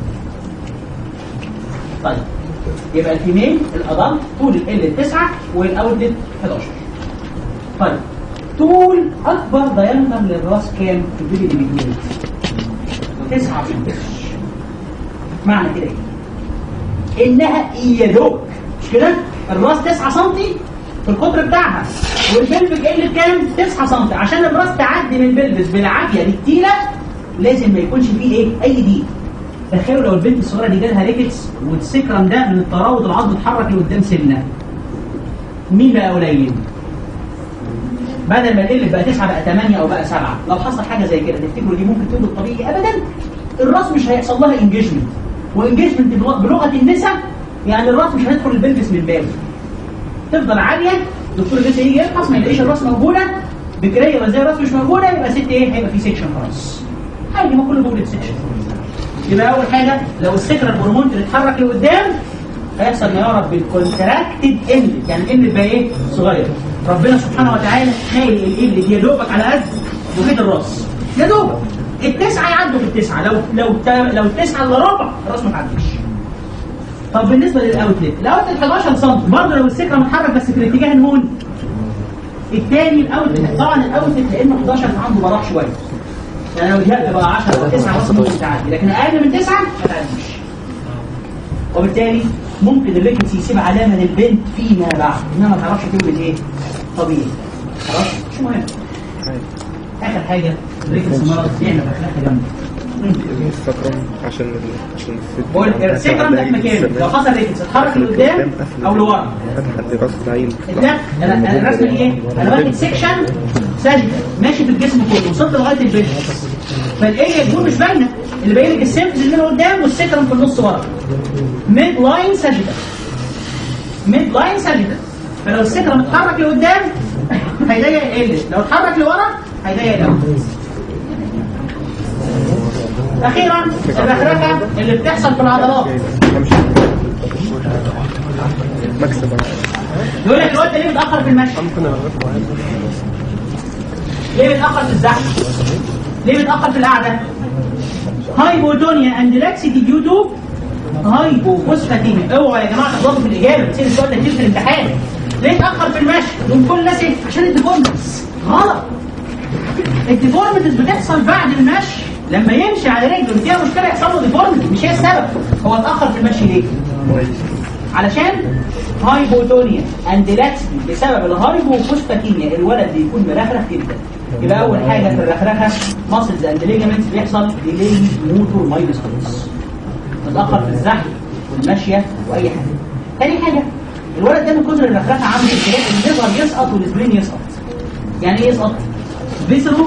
طيب يبقى الفيميل الادلت طول ال 9 والاوتلت 11 طيب طول اكبر دايمتر للراس كام في الفيديو اللي بيجيلي 9 سم معنى كده ايه؟ انها يا دوب مش كده؟ الراس 9 سم في القطر بتاعها والبلفك قلت كام؟ 9 سم عشان الراس تعدي من البلفس بالعافيه للتيله لازم ما يكونش فيه ايه؟ اي دي تخيلوا لو البنت الصغيره دي جالها ريكتس والسكرم ده من التراوض العظم اتحرك لقدام سنه مين بقى قليل؟ بدل ما القلب بقى 9 بقى 8 او بقى 7 لو حصل حاجه زي كده تفتكروا دي ممكن تولد طبيعي ابدا الراس مش هيحصل لها انجيجمنت وانجيجمنت بلغه النساء يعني الراس مش هيدخل البلفس من بابه تفضل عاليه دكتور لسه يجي يفحص ما يلاقيش الراس موجوده بكريه ولا زي الراس مش موجوده يبقى ست ايه هيبقى في سيكشن خلاص عادي ما كله بيولد سيكشن يبقى اول حاجه لو السكرال هرمون اتحرك لقدام هيحصل ما يعرف بالكونتراكتد اند يعني الاند بقى ايه صغير ربنا سبحانه وتعالى خالق الاند دي يا دوبك على قد محيط الراس يا دوبك التسعه يعدوا في التسعه لو لو لو التسعه الا ربع الراس ما تعديش طب بالنسبه للاوتلت الاوتلت 11 سم برضه لو السكره متحرك بس في الاتجاه الهون الثاني الاوتلت طبعا الاوتلت لانه 11 عنده براح شويه يعني لو جهات بقى 10 او 9 بس ممكن تعدي لكن اقل من 9 ما تعديش وبالتالي ممكن الريكتس يسيب علامه للبنت فيما بعد انها ما تعرفش تولد ايه طبيعي خلاص مش مهم اخر حاجه الريكتس مرض بيعمل اخلاقها جامده السكرم عشان ال- عشان الست بقول السكرم ده في مكانه لو حصل ريكتس اتحرك لقدام او لورا فتحت راس العين لا انا انا الرسمه دي ايه؟ انا واخد سيكشن سلبي ماشي في الجسم كله وصلت لغايه البنت فالايه الجول مش باينه اللي باين لك السيمفز اللي من قدام والسكرم في النص ورا ميد لاين ساجيتال ميد لاين ساجيتال فلو السكرم اتحرك لقدام هيضيق ال لو اتحرك لورا هيضيق ال اخيرا الرخرخه اللي بتحصل في العضلات امشي مكسب أنا. يقول لك الواد ده ليه متاخر في المشي؟ ليه متاخر في الزحمه؟ ليه متاخر في القعده؟ هايبوتونيا اند لاكسيتي ديو تو هايبوفوسفاتيميا اوعوا يا جماعه تغلطوا في الاجابه بتصير السؤال ده كتير في الامتحان ليه اتاخر في المشي؟ يقوم كل الناس ايه؟ عشان الديفورمتس غلط الديفورمتس بتحصل بعد المشي لما يمشي على رجله اللي فيها مشكله يحصل له ديفورمتس مش هي السبب هو اتاخر في المشي ليه؟ علشان هايبوتونيا اند لاكسيتي بسبب الهايبوفوسفاتيميا الولد بيكون مرخرخ جدا يبقى اول حاجه في الرخرخه ماسلز اند ليجامنتس بيحصل ديلي موتور مايلستونز متاخر في الزحف والمشيه واي حاجه تاني حاجه الولد ده من كتر الرخرخه عنده امكانيات الليفر يسقط والسبرين يسقط يعني ايه يسقط؟ فيسرو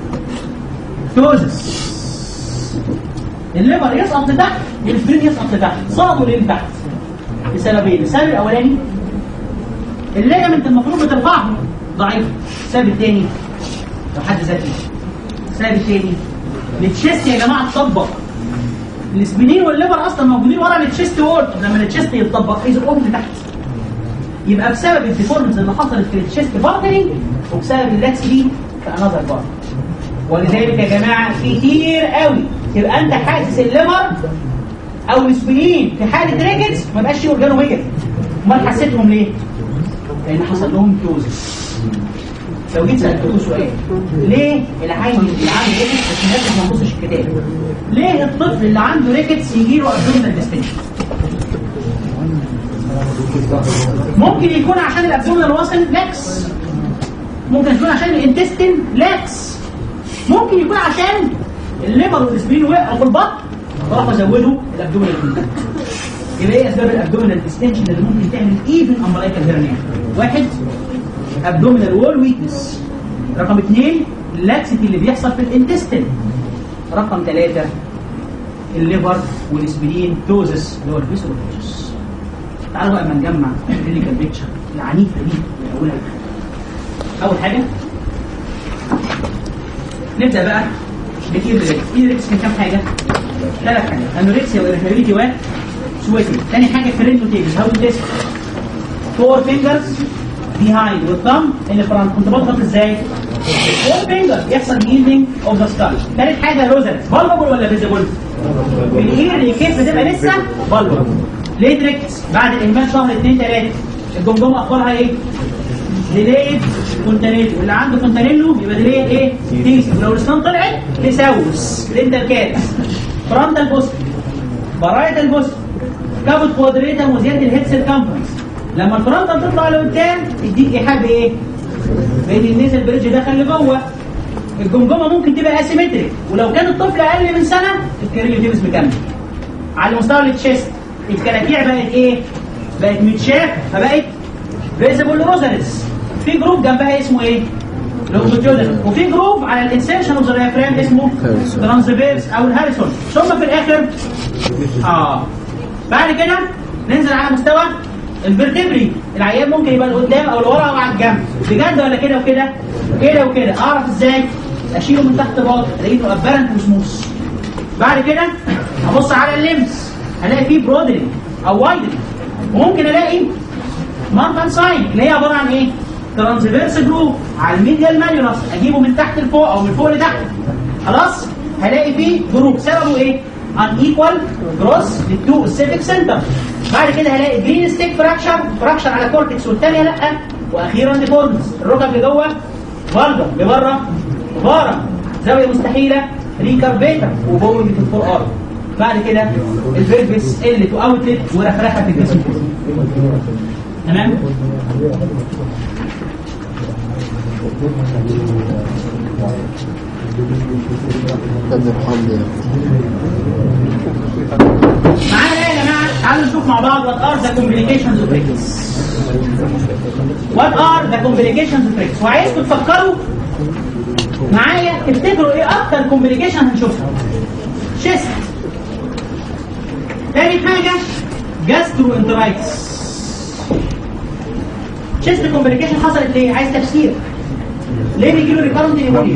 توزس الليفر يسقط لتحت والسبرين يسقط لتحت صعدوا ليه لتحت لسببين السبب الاولاني الليجمنت المفروض بترفعه ضعيف السبب الثاني لو حد ذكي السبب الثاني التشيست يا جماعه اتطبق السبلين والليفر اصلا موجودين ورا التشيست وول لما التشيست يتطبق يزقهم لتحت يبقى بسبب الديفورمز اللي حصلت في التشيست بارتنج وبسبب اللاكس دي في انذر بارت ولذلك يا جماعه كتير قوي تبقى انت حاسس الليفر او السبلين في حاله ريجتس ما بقاش اورجانو ويجل امال حسيتهم ليه؟ لان حصل لهم كيوزس لو جيت سالته سؤال ليه العين اللي عنده ريكتس بس الناس ما تبصش الكتاب ليه الطفل اللي عنده ريكتس يجي له ابدومينال ديستنشن ممكن يكون عشان الابدومينال واصل لاكس ممكن يكون عشان الانتستين لاكس ممكن يكون عشان الليفر والسبين وقعوا في البطن فراحوا زودوا الابدومينال كونتاكت يبقى ايه اسباب الابدومينال ديستنشن اللي ممكن تعمل ايفن امبلايكال هيرنيا واحد ابدومينال وول ويكنس رقم اثنين اللاكسيتي اللي بيحصل في الانتستين رقم ثلاثة الليفر والسبلين توزس اللي هو الفيسروفيتشس تعالوا بقى اما نجمع الكلينيكال بيكتشر العنيفه دي من اولها اول حاجه نبدا بقى بالايريكس الايريكس كان كام حاجه؟ ثلاث حاجات انوركسيا واريتابيليتي وسويتنج ثاني حاجه فريندوتيبس هاو تيست فور فينجرز behind والثumb اللي فرونت كنت بضغط ازاي؟ فور فينجرز يحصل هيلينج اوف ذا سكال ثالث حاجه روزرز فالبل ولا فيزيبل؟ الاير اللي كيف بتبقى لسه فالبل ليه دريكتس بعد الاهمال شهر اثنين ثلاثه الجمجمه اخبارها ايه؟ ديليد كونتانيلو واللي عنده كونتانيلو يبقى ديليد ايه؟ تيس ولو الاسنان طلعت تسوس دنتال كات فرونتال بوست برايتال بوست كابوت كوادريتم وزياده الهيد سيركمفرنس لما الفرونتال تطلع لقدام تديك ايحاء بايه؟ بين النيزل بريدج دخل لجوه الجمجمه ممكن تبقى اسيمتريك ولو كان الطفل اقل من سنه الكاريو تيبس مكمل على مستوى التشيست الكراكيع بقت ايه؟ بقت متشاف فبقت فيزيبل روزاليس في جروب جنبها اسمه ايه؟ لونجيتيودنال وفي جروب على الانسيرشن اوف ذا دايفرام اسمه ترانسفيرس او الهاريسون ثم في الاخر اه بعد كده ننزل على مستوى الفرتبري العيان ممكن يبقى لقدام او لورا او على الجنب بجد ولا كده وكده كده وكده اعرف ازاي اشيله من تحت باط الاقيه ابرنت وسموث بعد كده ابص على الليمس هلاقي فيه برودري او وايدنج وممكن الاقي ماركان ساين اللي هي عباره عن ايه؟ ترانسفيرس جروب على الميديال مانيولاس اجيبه من تحت لفوق او من فوق لتحت خلاص هلاقي فيه جروب سببه ايه؟ ان ايكوال جروس للتو سيفيك سنتر بعد كده هلاقي جرين ستيك فراكشر فراكشر على كورتكس والثانيه لا واخيرا ديفورمز الركب اللي جوه فالجا اللي بره فارا زاويه مستحيله ريكارفيتر وبوينج في الفور ار بعد كده الفيربس اللي تو اوتلت ورفرفه في الجسم كله تمام ابن الحمد معانا يا جماعه تعالوا نشوف مع بعض what are the complications of rickets what are the complications of rickets وعايزكم تفكروا معايا تفتكروا ايه اكتر كومبليكيشن هنشوفها شيست تاني حاجه جاسترو انترايتس شيست كومبليكيشن حصلت ليه عايز تفسير ليه بيجي له ريكارنت نيمونيا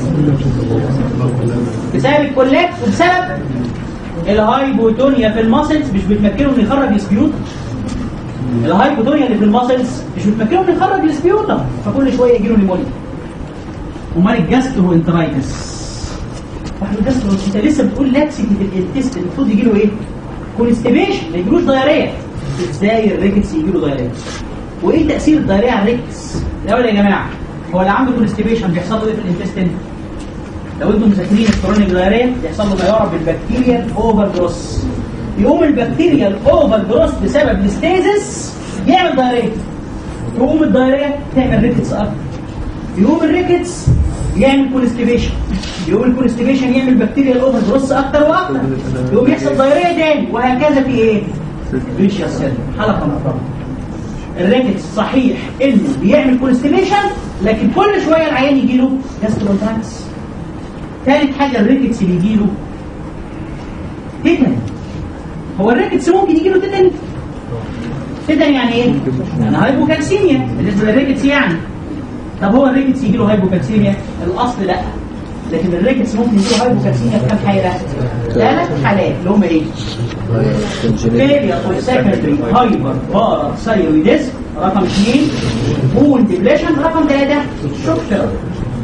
بسبب الكولابس وبسبب الهايبوتونيا في الماسلز مش بتمكنه انه يخرج السبيوتم الهايبوتونيا اللي في الماسلز مش بتمكنه انه يخرج السبيوتم فكل شويه يجي له نيمونيا امال الجاسترو انترايتس واحد الجاسترو انت لسه بتقول لاكسيتي في الانتست المفروض يجي له ايه؟ كونستيبيشن ما يجيلوش دايريه ازاي الريكتس يجي له دايريه وايه تاثير الدايريه على الريكتس الاول يا جماعه هو اللي عنده كونستيبيشن بيحصل له ايه في الانتستين لو انتم مذاكرين الكرونيك دايريه بيحصل له ما يعرف بالبكتيريال اوفر جروس يقوم البكتيريال اوفر جروس بسبب الستيزس يعمل دايريه يقوم الدايريه تعمل ريكتس اكتر يقوم الريكتس يعمل كونستيبيشن يقوم الكونستيبيشن يعمل بكتيريال اوفر جروس اكتر واكتر يقوم يحصل دايريه تاني وهكذا في ايه؟ فيشيوس سيل حلقه مفرغه الريكتس صحيح انه بيعمل كونستيبيشن لكن كل شويه العيان يجي له جاسترونتراكس ثالث حاجه الريكتس بيجي له تيتاني هو الريكتس ممكن يجي له تيتاني تيتاني يعني ايه؟ يعني هايبوكالسيميا بالنسبه للريكتس يعني طب هو الريكتس يجي له هايبوكالسيميا الاصل لا لكن الريكتس ممكن يجي له هايبوكالسيميا في كام حاله؟ ثلاث حالات اللي هم ايه؟ failure of secondary hyper parathyroidism رقم اثنين بون ديبليشن رقم ثلاثة شوك ثيرابي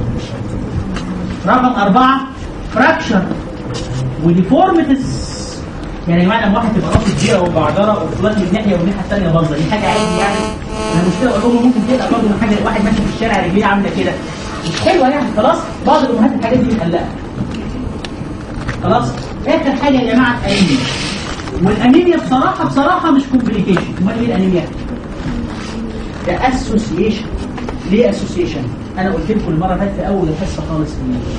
رقم أربعة فراكشر وديفورميتيز يعني يا جماعه لما واحد تبقى راسه كبيره وبعجره وفلان من ناحيه والناحيه الثانيه باظه دي حاجه عادي يعني انا المشكله اقول لهم ممكن تبقى برضه من حاجه واحد ماشي في الشارع رجليه عامله كده مش حلوه يعني خلاص بعض الامهات الحاجات دي مقلقه خلاص اخر حاجه يا جماعه الانيميا والانيميا بصراحه بصراحه مش كومبليكيشن امال ايه الانيميا؟ ده اسوسيشن ليه اسوسيشن؟ انا قلت لكم المره اللي فاتت في اول الحصه خالص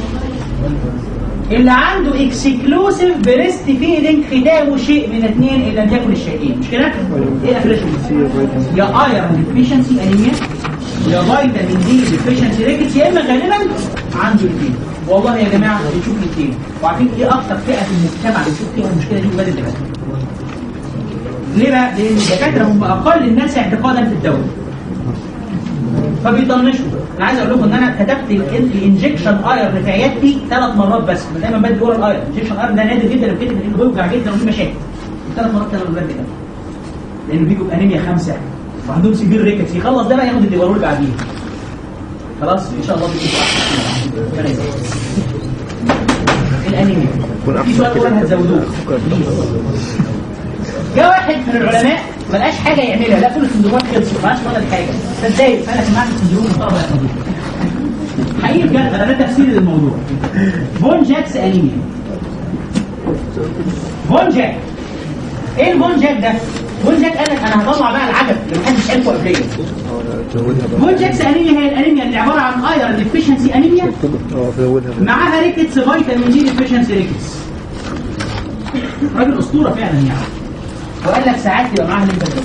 اللي عنده اكسكلوسيف بريست فيدنج ختامه شيء من اثنين ان لم يكن الشيئين مش كده؟ ايه افريشن؟ يا ايرون ديفيشنسي انيميا يا فيتامين دي ديفيشنسي ريكتس يا اما غالبا عنده الاثنين والله يا جماعه بنشوف الاثنين وعارفين ايه اكتر فئه في المجتمع بنشوف فيها المشكله دي ولاد الدكاتره ليه بقى؟ لان الدكاتره هم اقل الناس اعتقادا في الدواء فبيطنشوا انا عايز اقول لكم ان انا كتبت ال- الانجكشن ايرن في عيادتي ثلاث مرات بس أنا دايما بدي اورال ايرن انجكشن ايرن ده نادر جدا لو كتب لانه بيوجع جدا وفيه مشاكل ثلاث مرات كانوا بدي كده لانه بيجوا بانيميا خمسه وعندهم سيفير ريكتس يخلص ده بقى ياخد الديورول بعديه خلاص ان شاء الله بيكون احسن ربنا يسعدك. الانيميا في سؤال اورال هتزودوه جه واحد من العلماء ما لقاش حاجه يعملها لا كل السندرومات خلصت ما عادش فاضل حاجه فاتضايق فانا سمعت السندروم الطلبه ياخدوه حقيقي بجد انا ده تفسير للموضوع فون جاكس انيميا فون جاك ايه الفون جاك ده؟ فون جاك قال لك انا هطلع بقى العجب اللي محدش عرفه قبل كده فون جاكس انيميا هي الانيميا اللي عباره عن ايرون ديفيشنسي انيميا اه زودها بقى. معاها ريكتس فيتامين دي ديفيشنسي ريكتس راجل اسطوره فعلا يعني وقال لك ساعات يبقى معاها ليمفادينز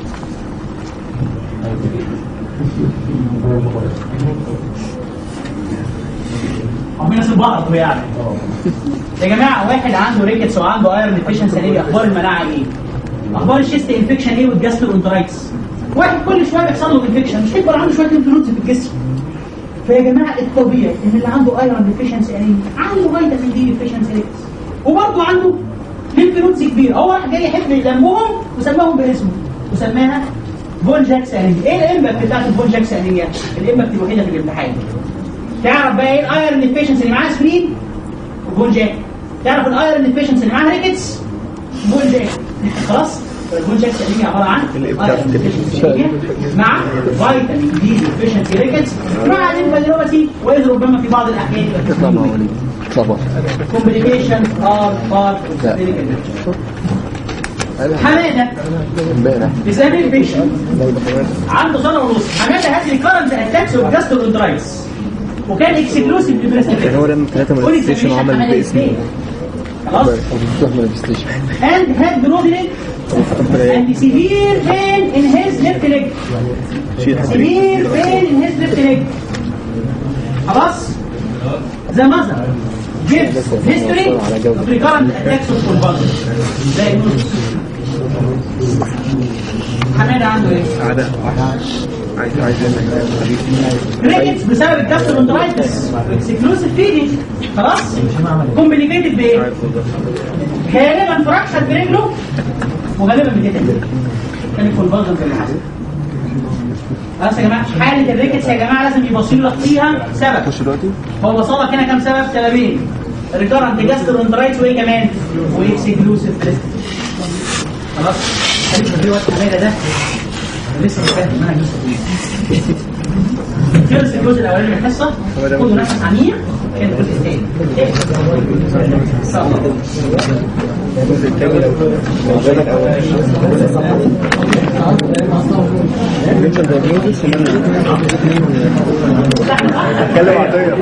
هم ناس بعض يعني يا جماعه واحد عنده ريكتس وعنده ايرون ديفيشنسي انيميا اخبار المناعه ايه؟ اخبار الشيست انفكشن ايه والجاسترو انترايتس واحد كل شويه بيحصل له انفكشن مش هيكبر عنده شويه انفلونزا في الجسم فيا جماعه الطبيعي ان اللي عنده ايرون ديفيشنسي انيميا عنده فيتامين دي ديفيشنسي ريكتس وبرضه عنده ليمف نودز كبير هو راح جاي يحب جنبهم وسماهم باسمه وسماها فون جاكس انيميا ايه الامباكت بتاعت الفون جاكس انيميا الامباكت الوحيده في الامتحان تعرف بقى ايه الايرون ديفيشنسي اللي معاها سبرين وفون جاك تعرف الايرون ديفيشنسي اللي معاها ريكتس فون جاك خلاص الفون جاكس انيميا عباره عن iron deficiency anemia مع فيتامين دي ديفيشنسي ريكتس مع الليمفادينوباثي واذا ربما في بعض الاحيان اطلع مع وليد اطلع بره complications are part of the clinical picture. حماده امبارح بسبب البيشن عنده سنه ونص حماده هات لي كارنت اتاكس وجاسترونترايتس وكان اكسكلوسيف لبريست يعني هو لما ثلاثة مانيفستيشن وعمل باسمه خلاص مفتوح مانيفستيشن and had bloating and severe pain in his left leg severe pain in his left leg خلاص the mother gives history of recurrent attacks of convulsion diagnosis حماده عنده ايه؟ عايز عايز ريكتس بسبب الجاسترونترايتس اكسكلوسيف فيدنج خلاص كومبليكيتد بايه؟ غالبا فراكشر في رجله وغالبا بتتقل كان الكونفرجن اللي حصل خلاص يا جماعه حاله الريكتس يا جماعه لازم يبصير لك فيها سبب خش دلوقتي هو وصلك هنا كام سبب؟ سببين ريكارنت جاسترونترايتس وايه كمان؟ واكسكلوسيف بريست خلاص خليك في وقت حماده ده لسه مش فاهم انا لسه خلص الجزء الاولاني من الحصه خدوا نفس عميق كان الجزء الثاني إن شاء الله. الجزء الثاني لو الجزء الاولاني الانشن دايجنوزس اتكلم عطيه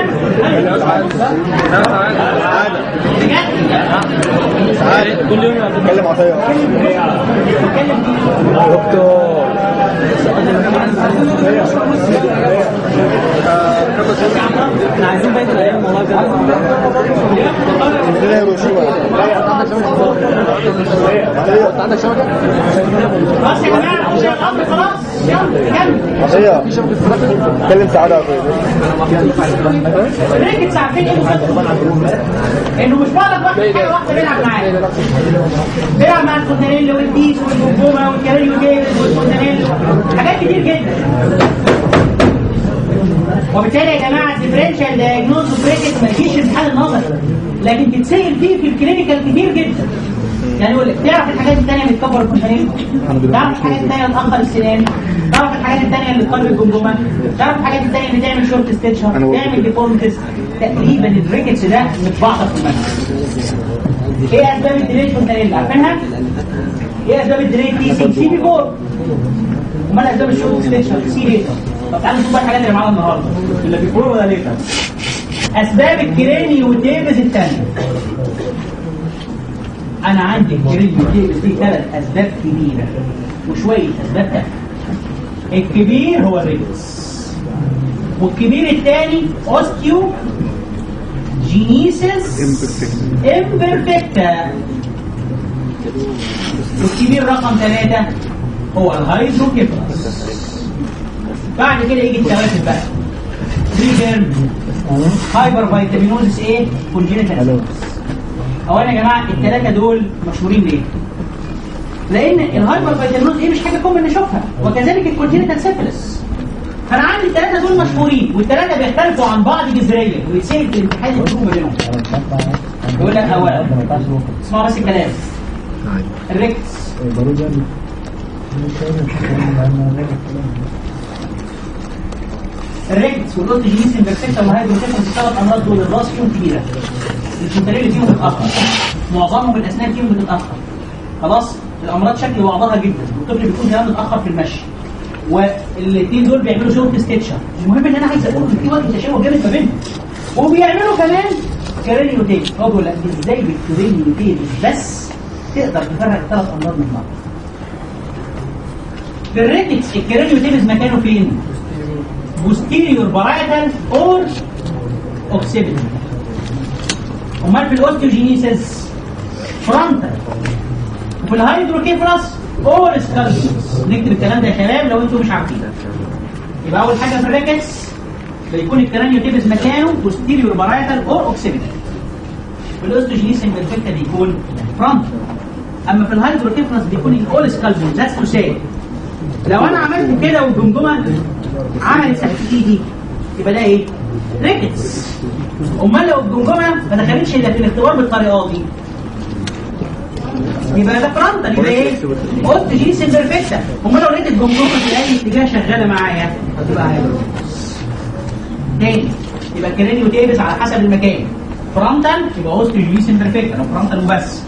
بجد كل يوم اتكلم عطيه دكتور احنا عايزين بقية الايام والله عندنا هيروشيما عندك شبكة؟ خلاص يا جماعه مش الامر خلاص يلا كمل عطيه اتكلم سعاده عطيه الريكتس عارفين ايه المسلسل؟ انه مش فاضل واحد حاجه واحده بيلعب معاه بيلعب مع الفوتانيلو والديس والبوبوما والكاريو جيمز والفوتانيلو حاجات كتير جدا وبالتالي يا جماعه الديفرنشال دايجنوز بريكت ما يجيش امتحان النظر لكن تتسال فيه في الكلينيكال كتير جدا يعني يقول لك تعرف الحاجات الثانيه اللي تكبر الفوتانيلو تعرف الحاجات الثانيه اللي تاخر السنان تعرف الحاجات الثانيه اللي تقلب الجمجمه تعرف الحاجات الثانيه اللي تعمل شورت ستيتشر تعمل ديفورمتس تقريبا الريكتس ده متبعضر في المنهج ايه اسباب الديلي فونتانيل عارفينها؟ ايه اسباب الديلي تي سي سي بي 4 امال اسباب الشورت ستيتشر سي ليتر طب تعالوا نشوف بقى الحاجات اللي معانا النهارده اللي بيفور ولا ليتر اسباب الكرينيو ديفيز الثانيه انا عندي الكرينيو ديفيز دي ثلاث اسباب كبيره وشويه اسباب تانية الكبير هو الريكس والكبير الثاني اوستيو جينيسيس امبرفكتا والكبير رقم ثلاثة هو الهايدروكيفالس بعد كده يجي التوازن بقى بريجرم هايبر فيتامينوزس ايه كونجينيتال اولا يا جماعه الثلاثه دول مشهورين ليه؟ لان الهايبر فيتامينوز ايه مش حاجه كومن نشوفها وكذلك الكونجينيتال سيفلس فانا عندي الثلاثه دول مشهورين والثلاثه بيختلفوا عن بعض جذريا ويتسال في الامتحان الفروق ما بينهم يقول لك اولا اسمعوا بس الكلام الريكتس الريكتس والاوتوجينيس امبرفكتا والهايدروكيفالس الثلاث امراض دول الراس فيهم كبيره الفونتانيل فيهم بتتاخر معظمهم الاسنان فيهم بتتاخر خلاص الامراض شكل بعضها جدا والطفل بيكون كمان متاخر في المشي والاثنين دول بيعملوا شورت ستيتشر المهم ان انا عايز اقول ان في وقت تشابه جامد ما بينهم وبيعملوا كمان كرينيو تيب هو بيقول لك ازاي بالكرينيو تيب بس تقدر تفرق الثلاث امراض من بعض في الريتكس الكرينيو تيبز مكانه فين؟ بوستيريور بارايتال اور اوكسيبيتال امال في الاوستيوجينيسيس فرونتال وفي الهيدروكيفالس اور سكالبس نكتب الكلام ده يا شباب لو انتم مش عارفين يبقى اول حاجه في الريكتس بيكون الكرانيو تيبس مكانه بوستيريور بارايتال اور اوكسيبيتال والاوستوجينيس امبرفكتا بيكون فرونت اما في الهايدروكيفالس بيكون الاول سكالبون ذاتس تو سي لو انا عملت كده والجمجمه عملت تحت ايدي يبقى ده ايه؟ ريكتس امال لو الجمجمه ما دخلتش الا في الاختبار بالطريقه دي يبقى ده فرونتال يبقى ايه؟ اوستوجينيس امبرفكتا امال لو لقيت الجمجمه في اي اتجاه شغاله معايا هتبقى هايدروكيفالس تاني يبقى الكرينيو تيبس على حسب المكان فرونتال يبقى اوستوجينيس امبرفكتا لو فرونتال وبس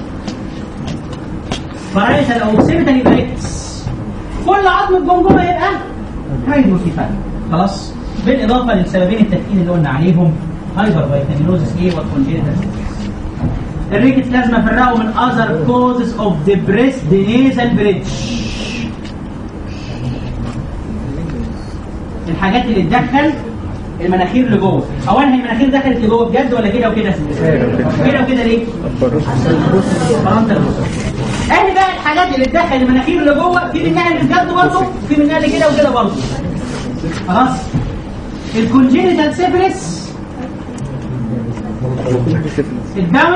فرايتال او اوكسيبيتال يبقى ريكتس كل عظم الجمجمه يبقى هايدروكيفال خلاص بالاضافه للسببين التدخين اللي قلنا عليهم هايبر فيتامينوزس ايه والكونجينيتال الريكتس لازم افرقه من other causes of the breast nasal bridge الحاجات اللي تدخل المناخير لجوه اولا هي المناخير دخلت لجوه بجد ولا كده وكده كده وكده ليه فرنسا اهي بقى الحاجات اللي تدخل المناخير لجوه في منها اللي بجد برضه في منها اللي كده وكده برضه خلاص الكونجينيتال سيفلس الداون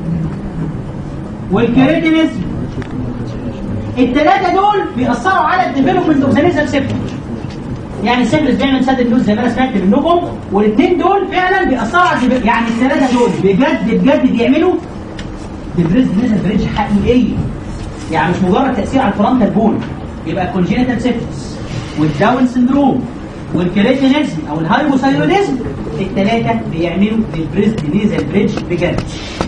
والكريتينيزم الثلاثه دول بيأثروا على الديفلوبمنت اوف ذا نيزل سيبتم يعني السيفلس بيعمل سد النوز زي ما انا سمعت منكم والاثنين دول فعلا بيأثروا على الديفلوبمنت يعني الثلاثه دول بجد بجد بيعملوا ديبريز نيزل بريدج حقيقيه يعني مش مجرد تأثير على الفرونتال بون يبقى الكونجينيتال سيفلس والداون سندروم والكريتينيزم او الهايبوثايروديزم الثلاثه بيعملوا ديبريز نيزل بريدج بجد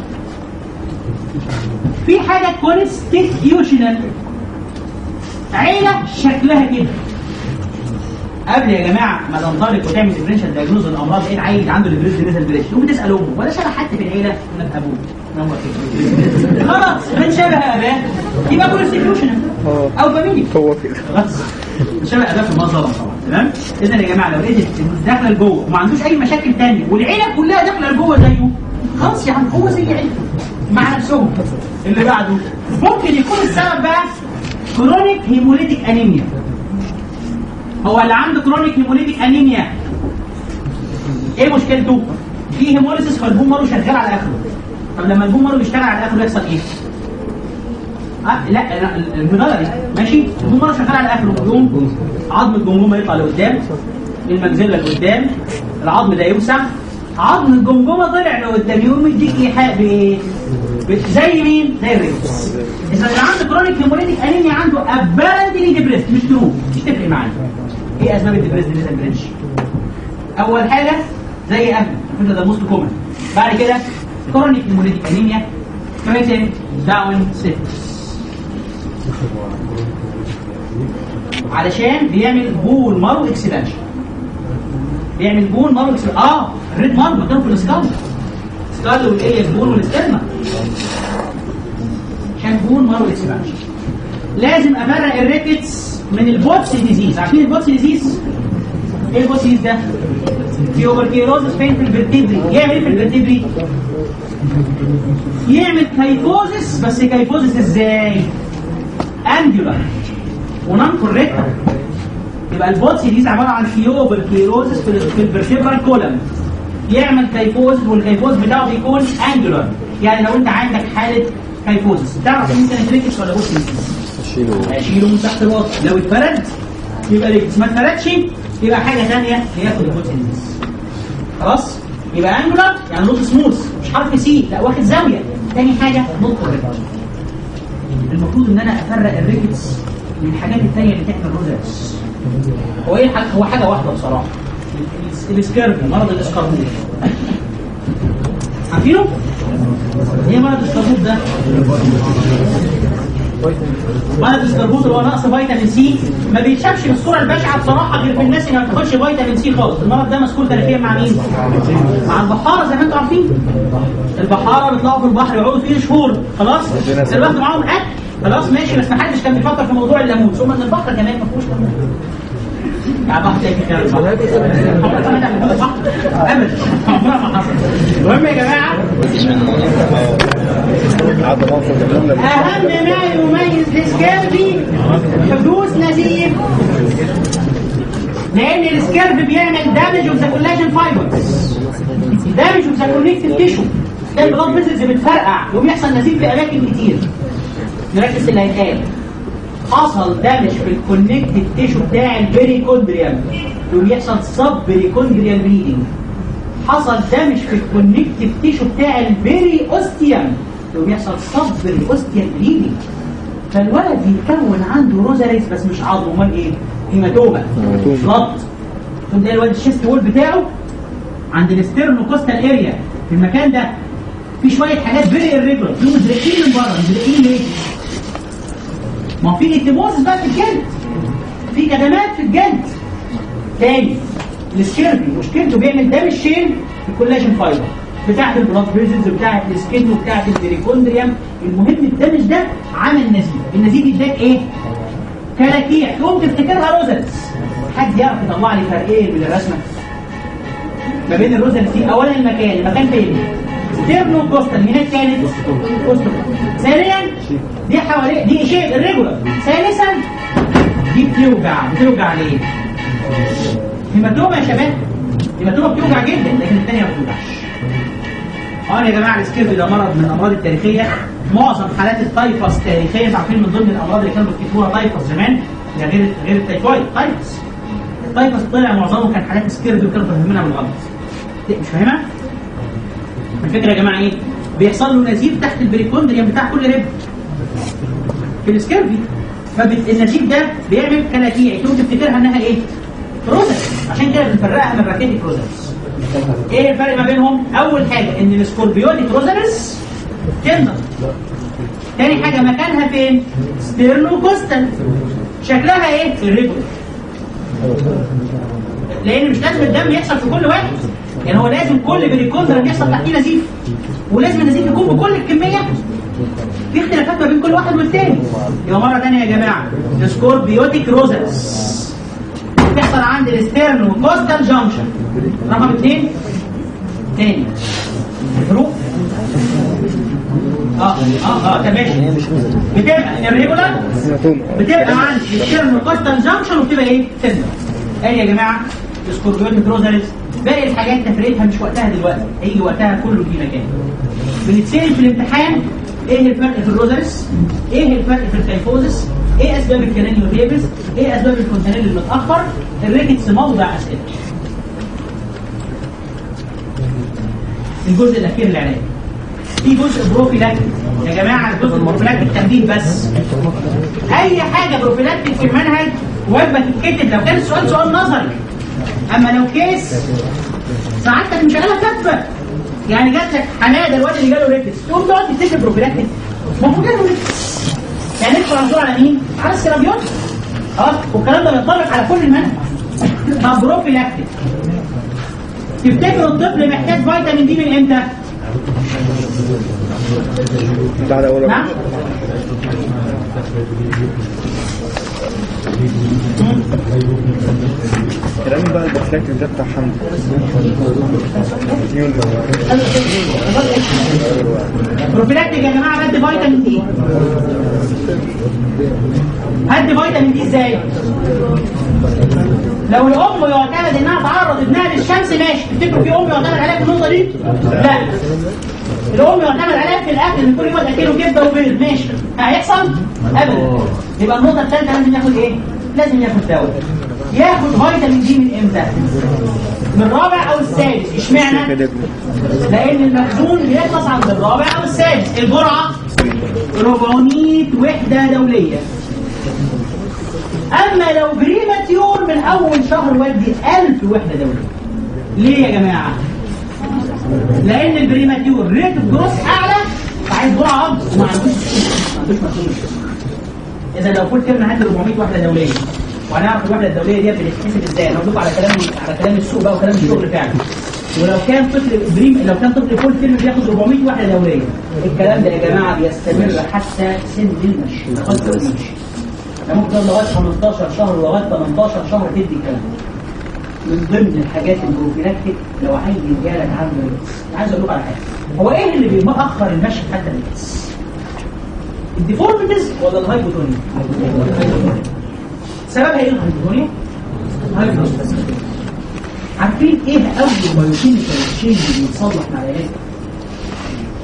في حاجه كونستيتيوشنال عيله شكلها كده قبل يا جماعه ما تنطلق وتعمل ديفرنشال دايجنوز الامراض لقيت عيل عنده ديبريز نيزل بريدج تقوم تسال امه ولا شبه حد في العيله يقول لك ابوه هو كده خلاص من شبه اباه يبقى كونستيتيوشنال او فاميلي هو كده بس شبه اداه في المظلم طبعا تمام اذا يا جماعه لو لقيت داخله لجوه وما عندوش اي مشاكل ثانيه والعيله كلها داخله لجوه زيه خلاص يا عم هو زي عيلته مع نفسهم اللي بعده ممكن يكون السبب بقى كرونيك هيموليتيك انيميا هو اللي عنده كرونيك هيموليتيك انيميا ايه مشكلته؟ في هيموليسيس فالبوم مارو شغال على اخره طب لما البوم مارو يشتغل على اخره يحصل ايه؟ آه لا لا المدرج ماشي البوم مارو شغال على اخره يقوم عظم الجمجمه يطلع لقدام المجزله لقدام العظم ده يوسع عظم الجمجمه طلع لقدام يقوم يديك ايحاء بايه؟ ب- زي مين؟ زي الريكس اذا اللي عنده كرونيك هيموليتيك انيميا عنده ابارنتلي ديبريس مش ترو مش تفرق معايا ايه اسباب الديبريس دي اللي بريدج اول حاجه زي قبل كده ده موست كومن بعد كده كرونيك هيموليتيك انيميا كريتين داون سيتس علشان بيعمل بول مارو اكسبانشن بيعمل بول مارو اكسبانشن اه الريد مارو مكانه في السكال سكال والايه البول والاسترما عشان بول مارو اكسبانشن لازم افرق الريكتس من البوتس ديزيز عارفين البوتس ديزيز ايه البوتس ديزيز ده في اوبركيروزس فين في الفرتبري يعمل ايه في الفرتبري يعمل كايفوزس بس كايفوزس ازاي انجولار ونون كوريكتور يبقى البوتس ديزيز عباره عن كيوبركيروزس في ال- في الفرتبرال كولم يعمل كايفوز والكايفوز بتاعه بيكون انجولار يعني لو انت عندك حاله كايفوزس تعرف ان كانت ريكتس ولا بوتس ديزيز اشيله من تحت الوسط لو اتفرد يبقى ريكس ما اتفردش يبقى حاجه ثانيه هياخد البوت انجلز خلاص يبقى انجولار يعني نوت سموث مش حرف سي لا واخد زاويه تاني حاجه نوت كوريكت المفروض ان انا افرق الريكتس من الحاجات الثانيه اللي تعمل روزاس هو ايه حاجة هو حاجه واحده بصراحه ال- ال- الاسكاربو مرض الاسكاربوت عارفينه؟ ايه مرض الاسكاربوت ده؟ مرض الاسكربوت اللي هو نقص فيتامين سي ما بيتشافش بالصوره البشعه بصراحه غير في الناس اللي ما بتاخدش فيتامين سي خالص المرض ده مسؤول تاريخيا مع مين؟ مع البحاره زي ما انتم عارفين البحاره بيطلعوا في البحر يقعدوا فيه شهور خلاص بياخدوا معاهم اكل خلاص ماشي بس ما حدش كان بيفكر في موضوع الليمون ثم ان البحر كمان ما فيهوش ليمون يعني بحر تاني كده البحر. عمرها ما تعمل البحر. ابدا عمرها ما حصل المهم يا جماعه قعد موقف جميل لما أهم ما يميز السكيربي حدوث نزيف لأن السكيرب بيعمل دامج اوف ذا كولاجين فايبرز دامج اوف ذا كونكتيف تيشو ده البلاد فيسلز بتفرقع يقوم يحصل نزيف في اماكن كتير نركز في اللي هيتقال حصل دامج في الكونكتد تيشو بتاع البريكوندريال يقوم يحصل سب بريكوندريال بليدنج حصل دامج في الكونكتد تيشو بتاع البري اوستيوم يقوم يحصل سب بري اوستيال بليدنج فالولد يتكون عنده روزاريس بس مش عظم امال ايه؟ هيماتوما فلط تقوم تلاقي الولد الشيست وول بتاعه عند الاسترنو كوستال اريا في المكان ده في شويه حاجات فيري irregular في مزرقين من بره مزرقين ليه؟ ما هو في اكتموزس بقى في الجلد في كدمات في الجلد تاني السكيربي مشكلته بيعمل دامج شين في الكولاجين فايبر بتاعت البلاد فيزلز بتاعت السكين وبتاعت البريكوندريوم المهم الدمج ده عمل نزيف النزيف يداك ايه؟ كلاكيع تقوم تفتكرها روزلز حد يعرف يطلع لي فرقين من الرسمه ما بين الروزلز دي اولا المكان المكان فين؟ ستيرنو كوستال هناك كانت كوستال ثانيا دي حوالي دي شيء الريجولار ثالثا دي بتوجع بتوجع ليه؟ هيماتوما يا شباب هيماتوما بتوجع جدا لكن الثانيه ما بتوجعش اه يا جماعه السكيربي ده مرض من الامراض التاريخيه معظم حالات التايفوس تاريخيا انتوا عارفين من ضمن الامراض اللي كانوا بيكتبوها تايفوس زمان ده غير غير التايفويد تايفوس التايفوس طلع معظمه كان حالات سكيربي وكانوا فاهمينها بالغلط ليه، مش فاهمها؟ الفكره يا جماعه ايه؟ بيحصل له نزيف تحت البريكوندريوم بتاع كل رب في السكيربي فالنزيف ده بيعمل كلاكيع تقوم تفتكرها انها ايه؟ روزس عشان كده بنفرقها من راكيتيك روزس ايه الفرق ما بينهم؟ اول حاجه ان السكوربيونيك روزاليس كلمه تاني حاجه مكانها فين؟ ستيرنو كوستال شكلها ايه؟ الريجولار لان مش لازم الدم يحصل في كل واحد يعني هو لازم كل بريكوندر يحصل تحتيه نزيف ولازم النزيف يكون بكل الكميه في اختلافات ما بين كل واحد والتاني يبقى مره ثانيه يا جماعه السكوربيوتيك روزاليس بتحصل عند الاسترنو كوستال جانكشن رقم اثنين تاني الحروف اه اه اه تمام بتبقى الريجولار هيماتوما بتبقى عند الاسترنو كوستال جانكشن وبتبقى ايه؟ تندر ادي يا جماعه السكوربيوتيك روزاليس باقي الحاجات تفريقها مش وقتها دلوقتي هيجي وقتها كله في مكان بنتسال في الامتحان ايه الفرق في الروزاليس ايه الفرق في الكايفوزس ايه اسباب الكرانيوتيبس ايه اسباب الكونتينيل المتاخر الريكتس موضع اسئله الجزء الاخير العلاج في جزء بروفيلاكتيك يا جماعه الجزء البروفيلاكتيك تمديد بس اي حاجه بروفيلاكتيك في المنهج واجبه تتكتب لو كان السؤال سؤال نظري اما لو كيس سعادتك مش شغاله كاتبه يعني جات لك حماده الواد اللي جاله ريكتس تقوم تقعد تفتكر بروفيلاكتيك ما هو جاله ريكتس يعني ندخل على طول على مين؟ على السيرابيوت اه والكلام ده بينطبق على كل المنهج طب بروفيلاكتيك تفتكروا الطفل محتاج فيتامين دي من امتى؟ بعد اول نعم؟ كلام بقى البروفلاكتيك ده بتاع حمد يوم بروفيلاكتيك يا جماعه بدي فيتامين دي هدي فيتامين دي ازاي؟ لو الام يعتمد انها تعرض ابنها للشمس ماشي تفتكروا في ام يعتمد عليها في النقطه دي؟ لا الام يعتمد عليها في الاكل ان كل يوم تاكله كبده وبيض ماشي هيحصل؟ ابدا يبقى النقطه الثالثه لازم ياخد ايه؟ لازم ياخد دواء ياخد فيتامين دي من امتى؟ من الرابع او السادس اشمعنى؟ لان المخزون بيخلص عند الرابع او السادس الجرعه 400 وحده دوليه اما لو بريماتيور من اول شهر ودي 1000 وحده دوليه ليه يا جماعه لان البريماتيور ريت الجروس اعلى فعايز جرعه اكبر وما عندوش ما عندوش مخزون اذا لو كل كلمه هات 400 وحده دوليه وهنعرف الوحده الدوليه دي بتتحسب ازاي هقول لكم على كلام على كلام السوق بقى وكلام الشغل فعلا ولو كان طفل بريم لو كان طفل كل ترم بياخد 400 وحده دوليه الكلام ده يا جماعه بيستمر حتى سن المشي لغايه ما يمشي يعني ممكن تقعد لغايه 15 شهر لغايه 18 شهر تدي الكلام ده. من ضمن الحاجات البروفيلاكتيك لو عيل جالك عنده ريكس عايز اقول لكم على حاجه هو ايه اللي بيأخر المشي حتى الريكس؟ الديفورميتيز ولا الهايبوتونيا؟ سببها ايه الهايبوتونيا؟ هايبوتونيا عارفين ايه اول ما يكون الشيء اللي بيتصلح مع العلاج؟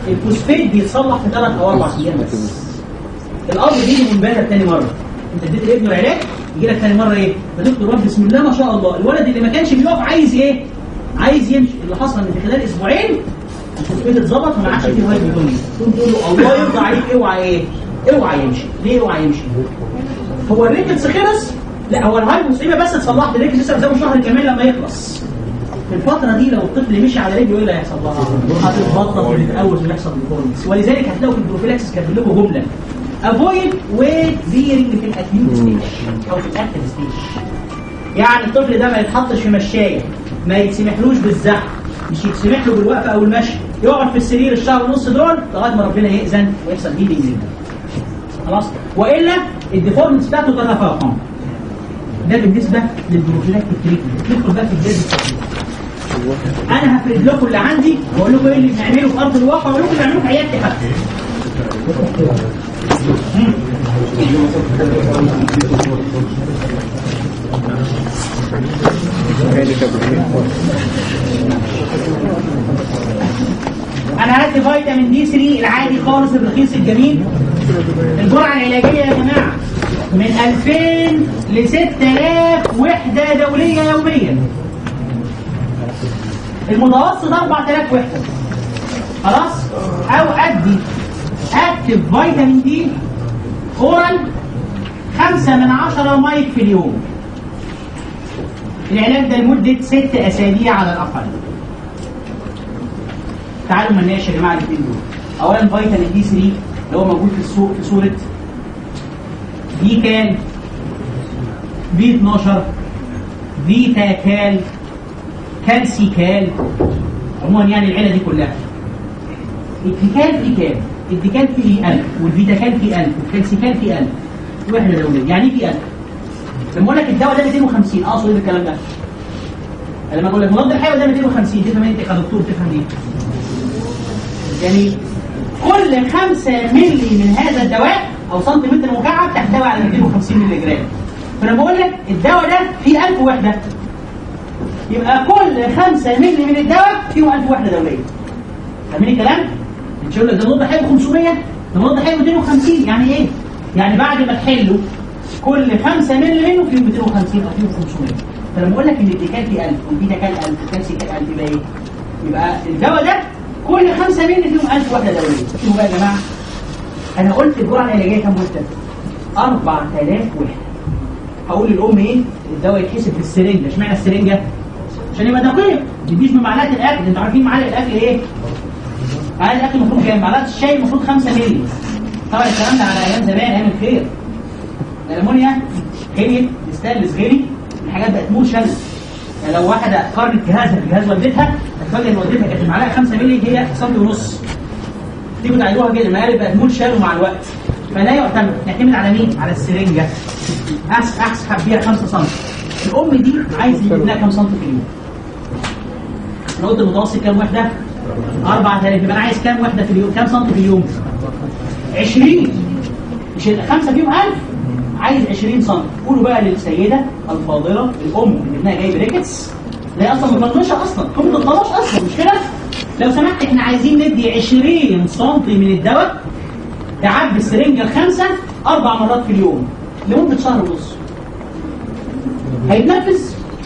الفوسفيت بيتصلح في ثلاث او اربع ايام بس الاب بيجي منبهر تاني مره انت اديت لابنه العلاج يجي لك تاني مره ايه يا دكتور رب بسم الله ما شاء الله الولد اللي ما كانش بيقف عايز ايه عايز يمشي اللي حصل ان في خلال اسبوعين الفوسفيت اتظبط وما عادش فيه هايبوتونيا تقوم تقول له الله يرضى عليك اوعى ايه اوعى يمشي ليه اوعى يمشي هو الريكتس خلص لا هو الهايبوسيميا بس اتصلحت الريكتس لسه قدامه شهر كمان لما يخلص في الفترة دي لو الطفل مشي على رجله ايه اللي هيحصل لها؟ هتتبطط وتتقوس ويحصل ديفورميتس ولذلك هتلاقوا في البروفيلاكسس كاتب لكم جملة افويد ويت بيرنج في الاكيوت ستيج او في الاكتف ستيج يعني الطفل ده ما يتحطش في مشاية ما يتسمحلوش بالزحف مش يتسمح له بالوقفة او المشي يقعد في السرير الشهر ونص دول لغاية ما ربنا يأذن ويحصل هيلينج خلاص والا الديفورميتس بتاعته تتفاقم ده بالنسبه للبروفيلاكتيك تريتمنت ندخل بقى في الجهاز التطبيقي انا هفرد لكم اللي عندي واقول لكم ايه اللي بنعمله في ارض الواقع واقول لكم اللي بنعمله في عيادتي حتى هادي تبريد انا هدي فيتامين دي 3 العادي خالص الرخيص الجميل الجرعه العلاجيه يا جماعه من 2000 ل 6000 وحده دوليه يوميا المتوسط 4000 وحده خلاص او ادي اكتف فيتامين دي اورال 5 من 10 مايك في اليوم العلاج ده لمده 6 اسابيع على الاقل تعالوا ما نناقش يا جماعه الاثنين دول اولا فيتامين دي 3 اللي هو موجود في السوق في صوره بي كان بي 12 فيتا كال كالسي كال عموما يعني العيله دي كلها الديكال في كام؟ الديكال فيه 1000 والفيتاكال فيه 1000 والكالسيكال فيه 1000 وحده دوليه يعني ايه فيه 1000 لما اقول لك الدواء ده 250 اقصد ايه بالكلام ده؟ لما اقول لك مضاد الحيوي ده 250 دي كمان انت كدكتور تفهم ايه؟ يعني كل 5 مللي من هذا الدواء او سنتيمتر مكعب تحتوي على 250 مللي جرام فانا بقول لك الدواء ده فيه 1000 وحده يبقى كل 5 مللي من الدواء فيه 1000 وحده دوليه فاهمين الكلام؟ مش يقول لك ده مضاد حيوي 500 ده مضاد حيوي 250 يعني ايه؟ يعني بعد ما تحله كل 5 مللي منه فيه 250 او فيه 500 فلما اقول لك ان الديكال فيه 1000 والبيتا كال 1000 والكالسي كال 1000 يبقى ايه؟ يبقى الدواء ده كل 5 مللي فيهم 1000 وحده دوليه شوفوا بقى يا جماعه انا قلت الجرعه العلاجيه كام وحده؟ 4000 وحده هقول للام ايه؟ الدواء يتحسب في السرنجه اشمعنى السرنجه؟ عشان يبقى دقيق ما تديش من معلقه الاكل انتوا عارفين معلقه الاكل ايه؟ معلقه الاكل المفروض كام؟ معلقه الشاي المفروض 5 مللي طبعا الكلام ده على ايام زمان ايام الخير الالمونيا غليت الستانلس غلي الحاجات بقت مول شلل يعني لو واحده قارنت جهازها بجهاز والدتها هتفاجئ ان والدتها كانت المعلقه 5 مللي هي سم ونص تيجوا تعيدوها كده المقالب بقت مول شالوا مع الوقت فلا يعتمد نعتمد على مين؟ على السرنجه أس اسحب بيها 5 سم الام دي عايز يجيب لها كام سم في اليوم؟ انا قلت المتوسط كام وحده؟ 4000 يبقى انا عايز كام وحده في اليوم؟ كام سم في اليوم؟ 20 مش الخمسه فيهم 1000 عايز 20 سم قولوا بقى للسيده الفاضله الام اللي ابنها جايب ريكتس اللي هي اصلا مطنشه اصلا تكون ما تطنش اصلا مش كده؟ لو سمحت احنا عايزين ندي 20 سم من الدواء تعبي السرنجه الخامسه اربع مرات في اليوم لمده شهر ونص هيتنفذ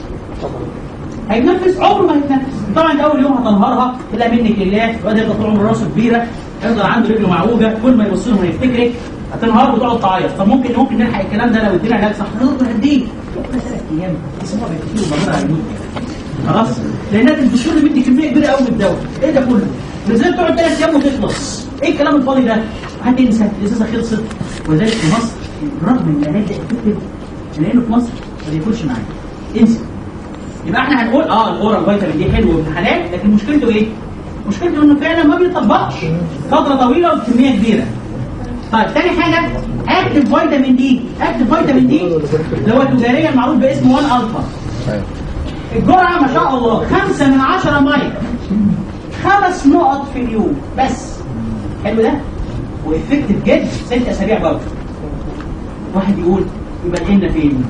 هيتنفذ عمره ما هيتنفذ طبعا ده اول يوم هتنهارها تلاقي منك لله الواد يفضل طول عمره راسه كبيره يفضل عنده رجله معوجه كل ما يبص لهم هيفتكرك هتنهار وتقعد تعيط طب ممكن ممكن نلحق الكلام ده لو ادينا علاج صح نقدر نديه ثلاث ايام اسبوع بالكثير وبعدين هيموت خلاص لانها الدكتور اللي مدي كميه كبيره قوي من الدواء ايه ده كله ازاي تقعد ثلاث ايام وتخلص ايه الكلام الفاضي ده هتنسى الازازه خلصت ولذلك في مصر رغم ان العلاج ده افكتيف لانه في مصر ما بياكلش معانا انسى يبقى احنا هنقول اه الاورال فيتامين دي حلو وابن حلال لكن مشكلته ايه؟ مشكلته انه فعلا ما بيطبقش فتره طويله وبكميه كبيره طيب تاني حاجه اكتف فيتامين دي اكتف فيتامين دي اللي هو تجاريا معروف باسم 1 الفا الجرعه ما شاء الله 5 من 10 مايك خمس نقط في اليوم بس حلو ده وافكتيف جدا ست اسابيع برضه واحد يقول يبقى الحمله فين؟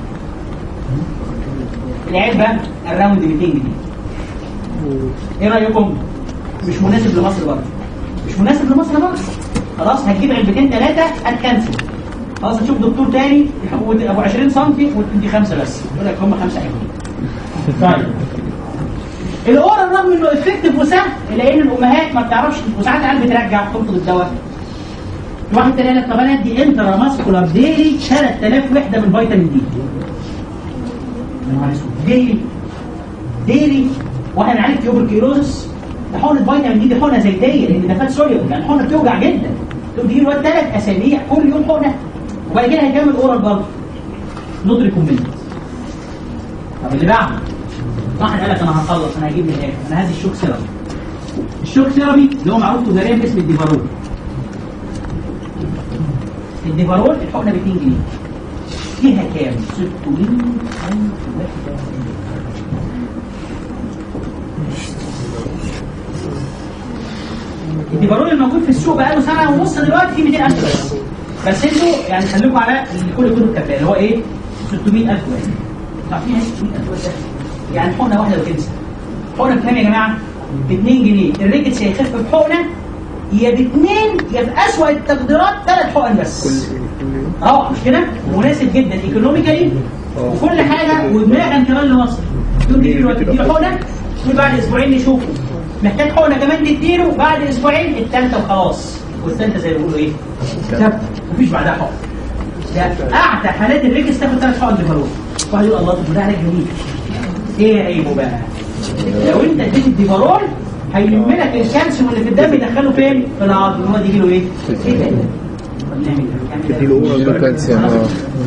العلبه الراوند 200 جنيه ايه رايكم؟ مش مناسب لمصر برضه مش مناسب لمصر برضه خلاص هتجيب علبتين ثلاثه هتكنسل خلاص هتشوف دكتور تاني ابو 20 سم وتدي خمسه بس يقول لك هم خمسه حلوين طيب الاورال رغم انه افكتيف وسهل الا ان الامهات ما بتعرفش وساعات العيال بترجع ترفض الدواء واحد تاني قال لك طب انا ادي انترا ماسكولار ديلي 3000 وحده من فيتامين دي يا نهار اسود ديلي ديلي واحد عارف تيوبركيلوزس ده حقنه فيتامين دي دي حقنه زيتيه لان ده فات سوليوم يعني حقنه بتوجع جدا تقوم تجيب الواد ثلاث اسابيع كل يوم حقنه وبعد كده هيكمل اورال برضه نوت ريكومند طب اللي بعده واحد قال لك انا هخلص انا هجيب من الاخر انا هدي الشوك ثيرابي الشوك ثيرابي اللي هو معروف تجاريا باسم الديفارول الديفارول الحقنه ب 2 جنيه فيها كام؟ 600 ألف وحدة الديفارول الموجود في السوق بقاله سنة ونص دلوقتي فيه 200000 بس بس انتوا يعني خليكم على اللي كل كتب كفايه اللي هو ايه 600000 واحد عارفين ايه 600000 واحد يعني حقنه واحده وتنسى حقنه بكام يا جماعه؟ ب 2 جنيه الريكتس هيخف بحقنه يا باثنين يا في اسوء التقديرات ثلاث حقن بس اه مش كده؟ مناسب جدا ايكونوميكالي وكل حاجه ودماغا كمان لمصر تقول تديله الوقت تديله حقنه تقول بعد اسبوعين نشوفه محتاج حقنه كمان تديله بعد اسبوعين الثالثه وخلاص والثالثه زي ما بيقولوا ايه؟ ثابته مفيش بعدها حقن ده اعتى حالات الريكس تاخد ثلاث حقن ديفارول واحد يقول الله طب ده علاج جميل ايه عيبه بقى؟ لو انت اديت الديفارول هيلم لك الكالسيوم اللي في الدم يدخله فين؟ في العظم هو يجي له ايه؟ ايه ده؟ طب نعمل ايه؟ تديله اورال بقى كالسيوم اه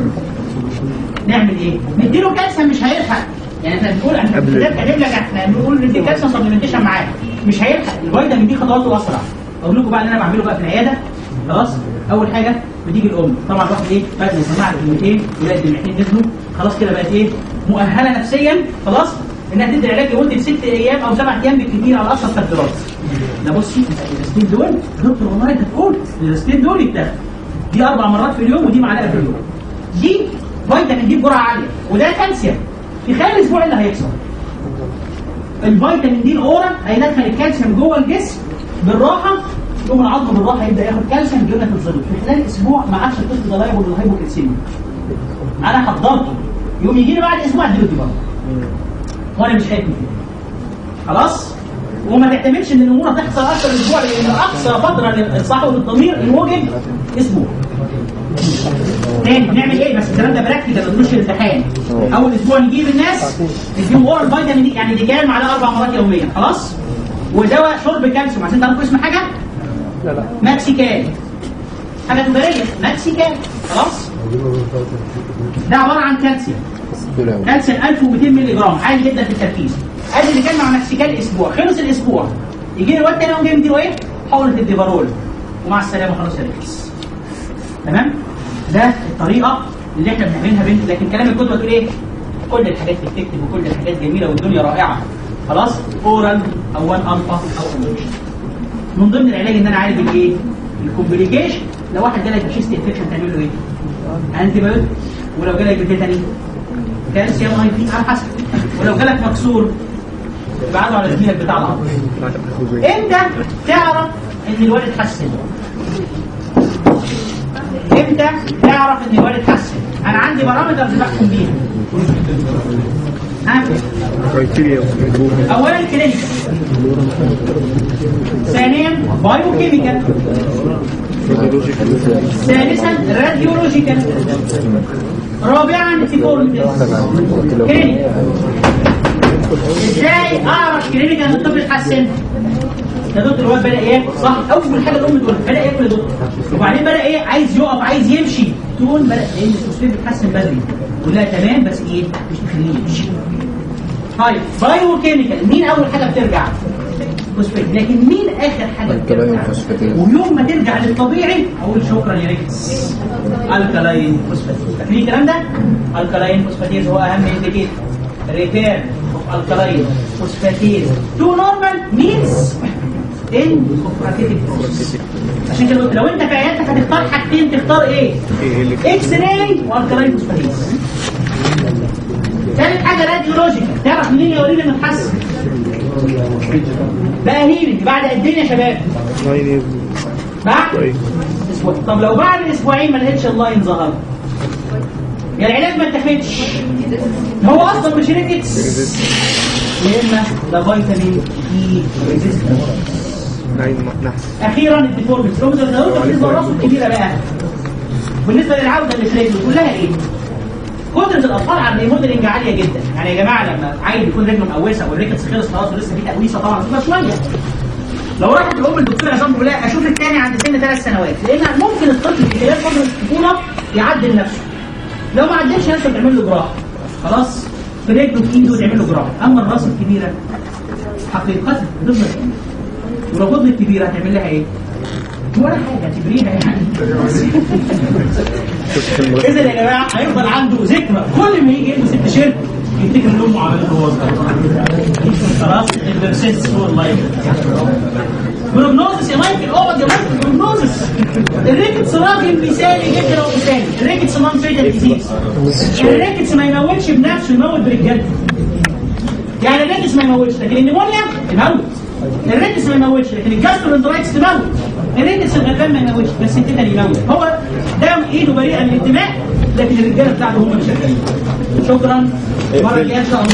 نعمل ايه؟ نديله كالسيوم مش هيلحق يعني احنا بنقول احنا قبل- كتاب كاتب لك احنا بنقول ندي كالسيوم سبلمنتيشن معاه مش هيلحق الفيتامين دي خطواته اسرع اقول لكم بقى اللي انا بعمله بقى في العياده خلاص اول حاجه بتيجي الام طبعا الواحد ايه بعد ما يسمع له كلمتين يلاقي الدمعتين نزلوا خلاص كده بقت ايه مؤهله نفسيا خلاص انها تدي العلاج لمده ست ايام او سبع ايام بالكثير على اقصى التقديرات ده بصي الاستين دول دكتور والله انت تقول الاستين دول يتاخد دي اربع مرات في اليوم ودي معلقه في اليوم دي فيتامين دي بجرعه عاليه وده كالسيوم في خلال الاسبوع إيه اللي هيحصل الفيتامين دي الاورال هيدخل الكالسيوم جوه الجسم بالراحه يقوم العظم بالراحه يبدا ياخد كالسيوم الجبنه تتظبط في خلال اسبوع ما عادش الطفل ده لايبل للهايبوكالسيميا انا حضرته يقوم يجي لي بعد اسبوع اديله دي برضه وانا مش خايف من كده خلاص وما تعتمدش ان الامور هتحصل اكتر من اسبوع لان اقصى فتره للصحه والضمير ان وجد اسبوع تاني نعمل ايه بس الكلام ده براكتيكال ما تخش الامتحان اول اسبوع نجيب الناس نديهم اورال فيتامين دي يعني دي كام على اربع مرات يوميا خلاص ودواء شرب كالسيوم عشان تعرفوا اسم حاجه لا لا ماكسيكان حاجه تجاريه ماكسيكان خلاص ده عباره عن كالسيوم دول أوي. كالسيوم 1200 مللي جرام عالي جدا في التركيز ادي اللي كان مع مكسيكان اسبوع خلص الاسبوع يجي لي الواد تاني يوم جاي مديله ايه؟ حقنه الديفارول ومع السلامه خلاص يا ريكس تمام؟ ده الطريقه اللي احنا بنعملها بنت لكن كلام الكتب بتقول ايه؟ كل الحاجات بتكتب وكل الحاجات جميله والدنيا رائعه خلاص؟ اورال او وان الفا او انجكشن من ضمن العلاج ان انا اعالج الايه؟ الكومبليكيشن لو واحد جالك بشيست انفكشن تعمل له ايه؟ انتي بايوتيك ولو جالك بتيتاني كالسيوم اي في على حسب ولو جالك مكسور ابعده على زميلك بتاع العظم امتى تعرف ان الوالد اتحسن امتى تعرف ان الوالد اتحسن انا عندي بارامترز بحكم بيها ها كرايتيريا اولا كلينيكال ثانيا بايو كيميكال ثالثا راديولوجيكال رابعا تيكورنتس كلينيكال ازاي اعرف كلينيكال ان الطفل اتحسن يا دكتور الواد بدا ياكل صح اول حاجه الام تقول بدا ياكل يا دكتور وبعدين بدا ايه عايز يقف عايز يمشي تقول بدا لان السوستين بيتحسن بدري تقول لها تمام بس ايه مش تخليه يمشي طيب بايو كيميكال مين اول حاجه بترجع فوسفات لكن مين اخر حاجه الكلاين بترجع فوسفاتيز. ويوم ما ترجع للطبيعي اقول شكرا يا ريكس الكلاين فوسفاتيز فاكرين الكلام ده الكلاين فوسفاتيز هو اهم انديكيتور ريبير اوف الكلاين فوسفاتيز تو نورمال مينز ان اوبراتيف بروسيس عشان كده قلت لو انت في عيادتك هتختار حاجتين تختار ايه؟ ايه اللي اكس راي والكلاين فوسفاتيز ثالث حاجه راديولوجيكال تعرف منين يا وليد انه اتحسن بقى هيلينج بعد قد ايه يا شباب؟ 9 years بعد طيب اسبوع طب لو بعد اسبوعين ما لقيتش اللاين ظهر يا العلاج ما اتاخدش هو اصلا مش ريكتس يا اما ده فيتامين اي ريزيستنس ناين نحس اخيرا الديفورميتي لو لو انت بالنسبه للراس الكبيره بقى بالنسبه للعوده اللي في رجله كلها ايه؟ قدره الاطفال على الريموديلنج عاليه جدا يعني يا جماعه لما عيل يكون رجله مقوسه والريكتس خلص خلاص ولسه في تقويسه طبعا بتبقى شويه لو راحت الام الدكتور عصام بيقول لها اشوف الثاني عند سن ثلاث سنوات لان ممكن الطفل في خلال فتره الطفوله يعدل نفسه لو ما عدلش نفسه تعمل له جراحه خلاص في رجله في ايده تعمل له جراحه اما الراس الكبيره حقيقه بتفضل ولو فضلت كبيره هتعمل لها ايه؟ ولا حاجه تبريها يعني اذا يا جماعه هيفضل عنده ذكرى كل ما يجي يلبس التيشيرت يفتكر ان امه عملته هو صغير خلاص البرسيس هو اللايف بروجنوزس يا مايكل اقعد يا مايكل بروجنوزس الريكتس راجل مثالي جدا لو مثالي الريكتس نون فيتال ديزيز الريكتس ما يموتش بنفسه يموت برجالته يعني الريكتس ما يموتش لكن النمونيا تموت الريكتس ما يموتش لكن الجاسترونترايتس تموت الريكتس الغلبان ما يموتش بس التيتان يموت هو ده ايده بريئه من الانتماء لكن الرجاله بتاعته هم اللي شغالين شكرا المره الجايه ان شاء الله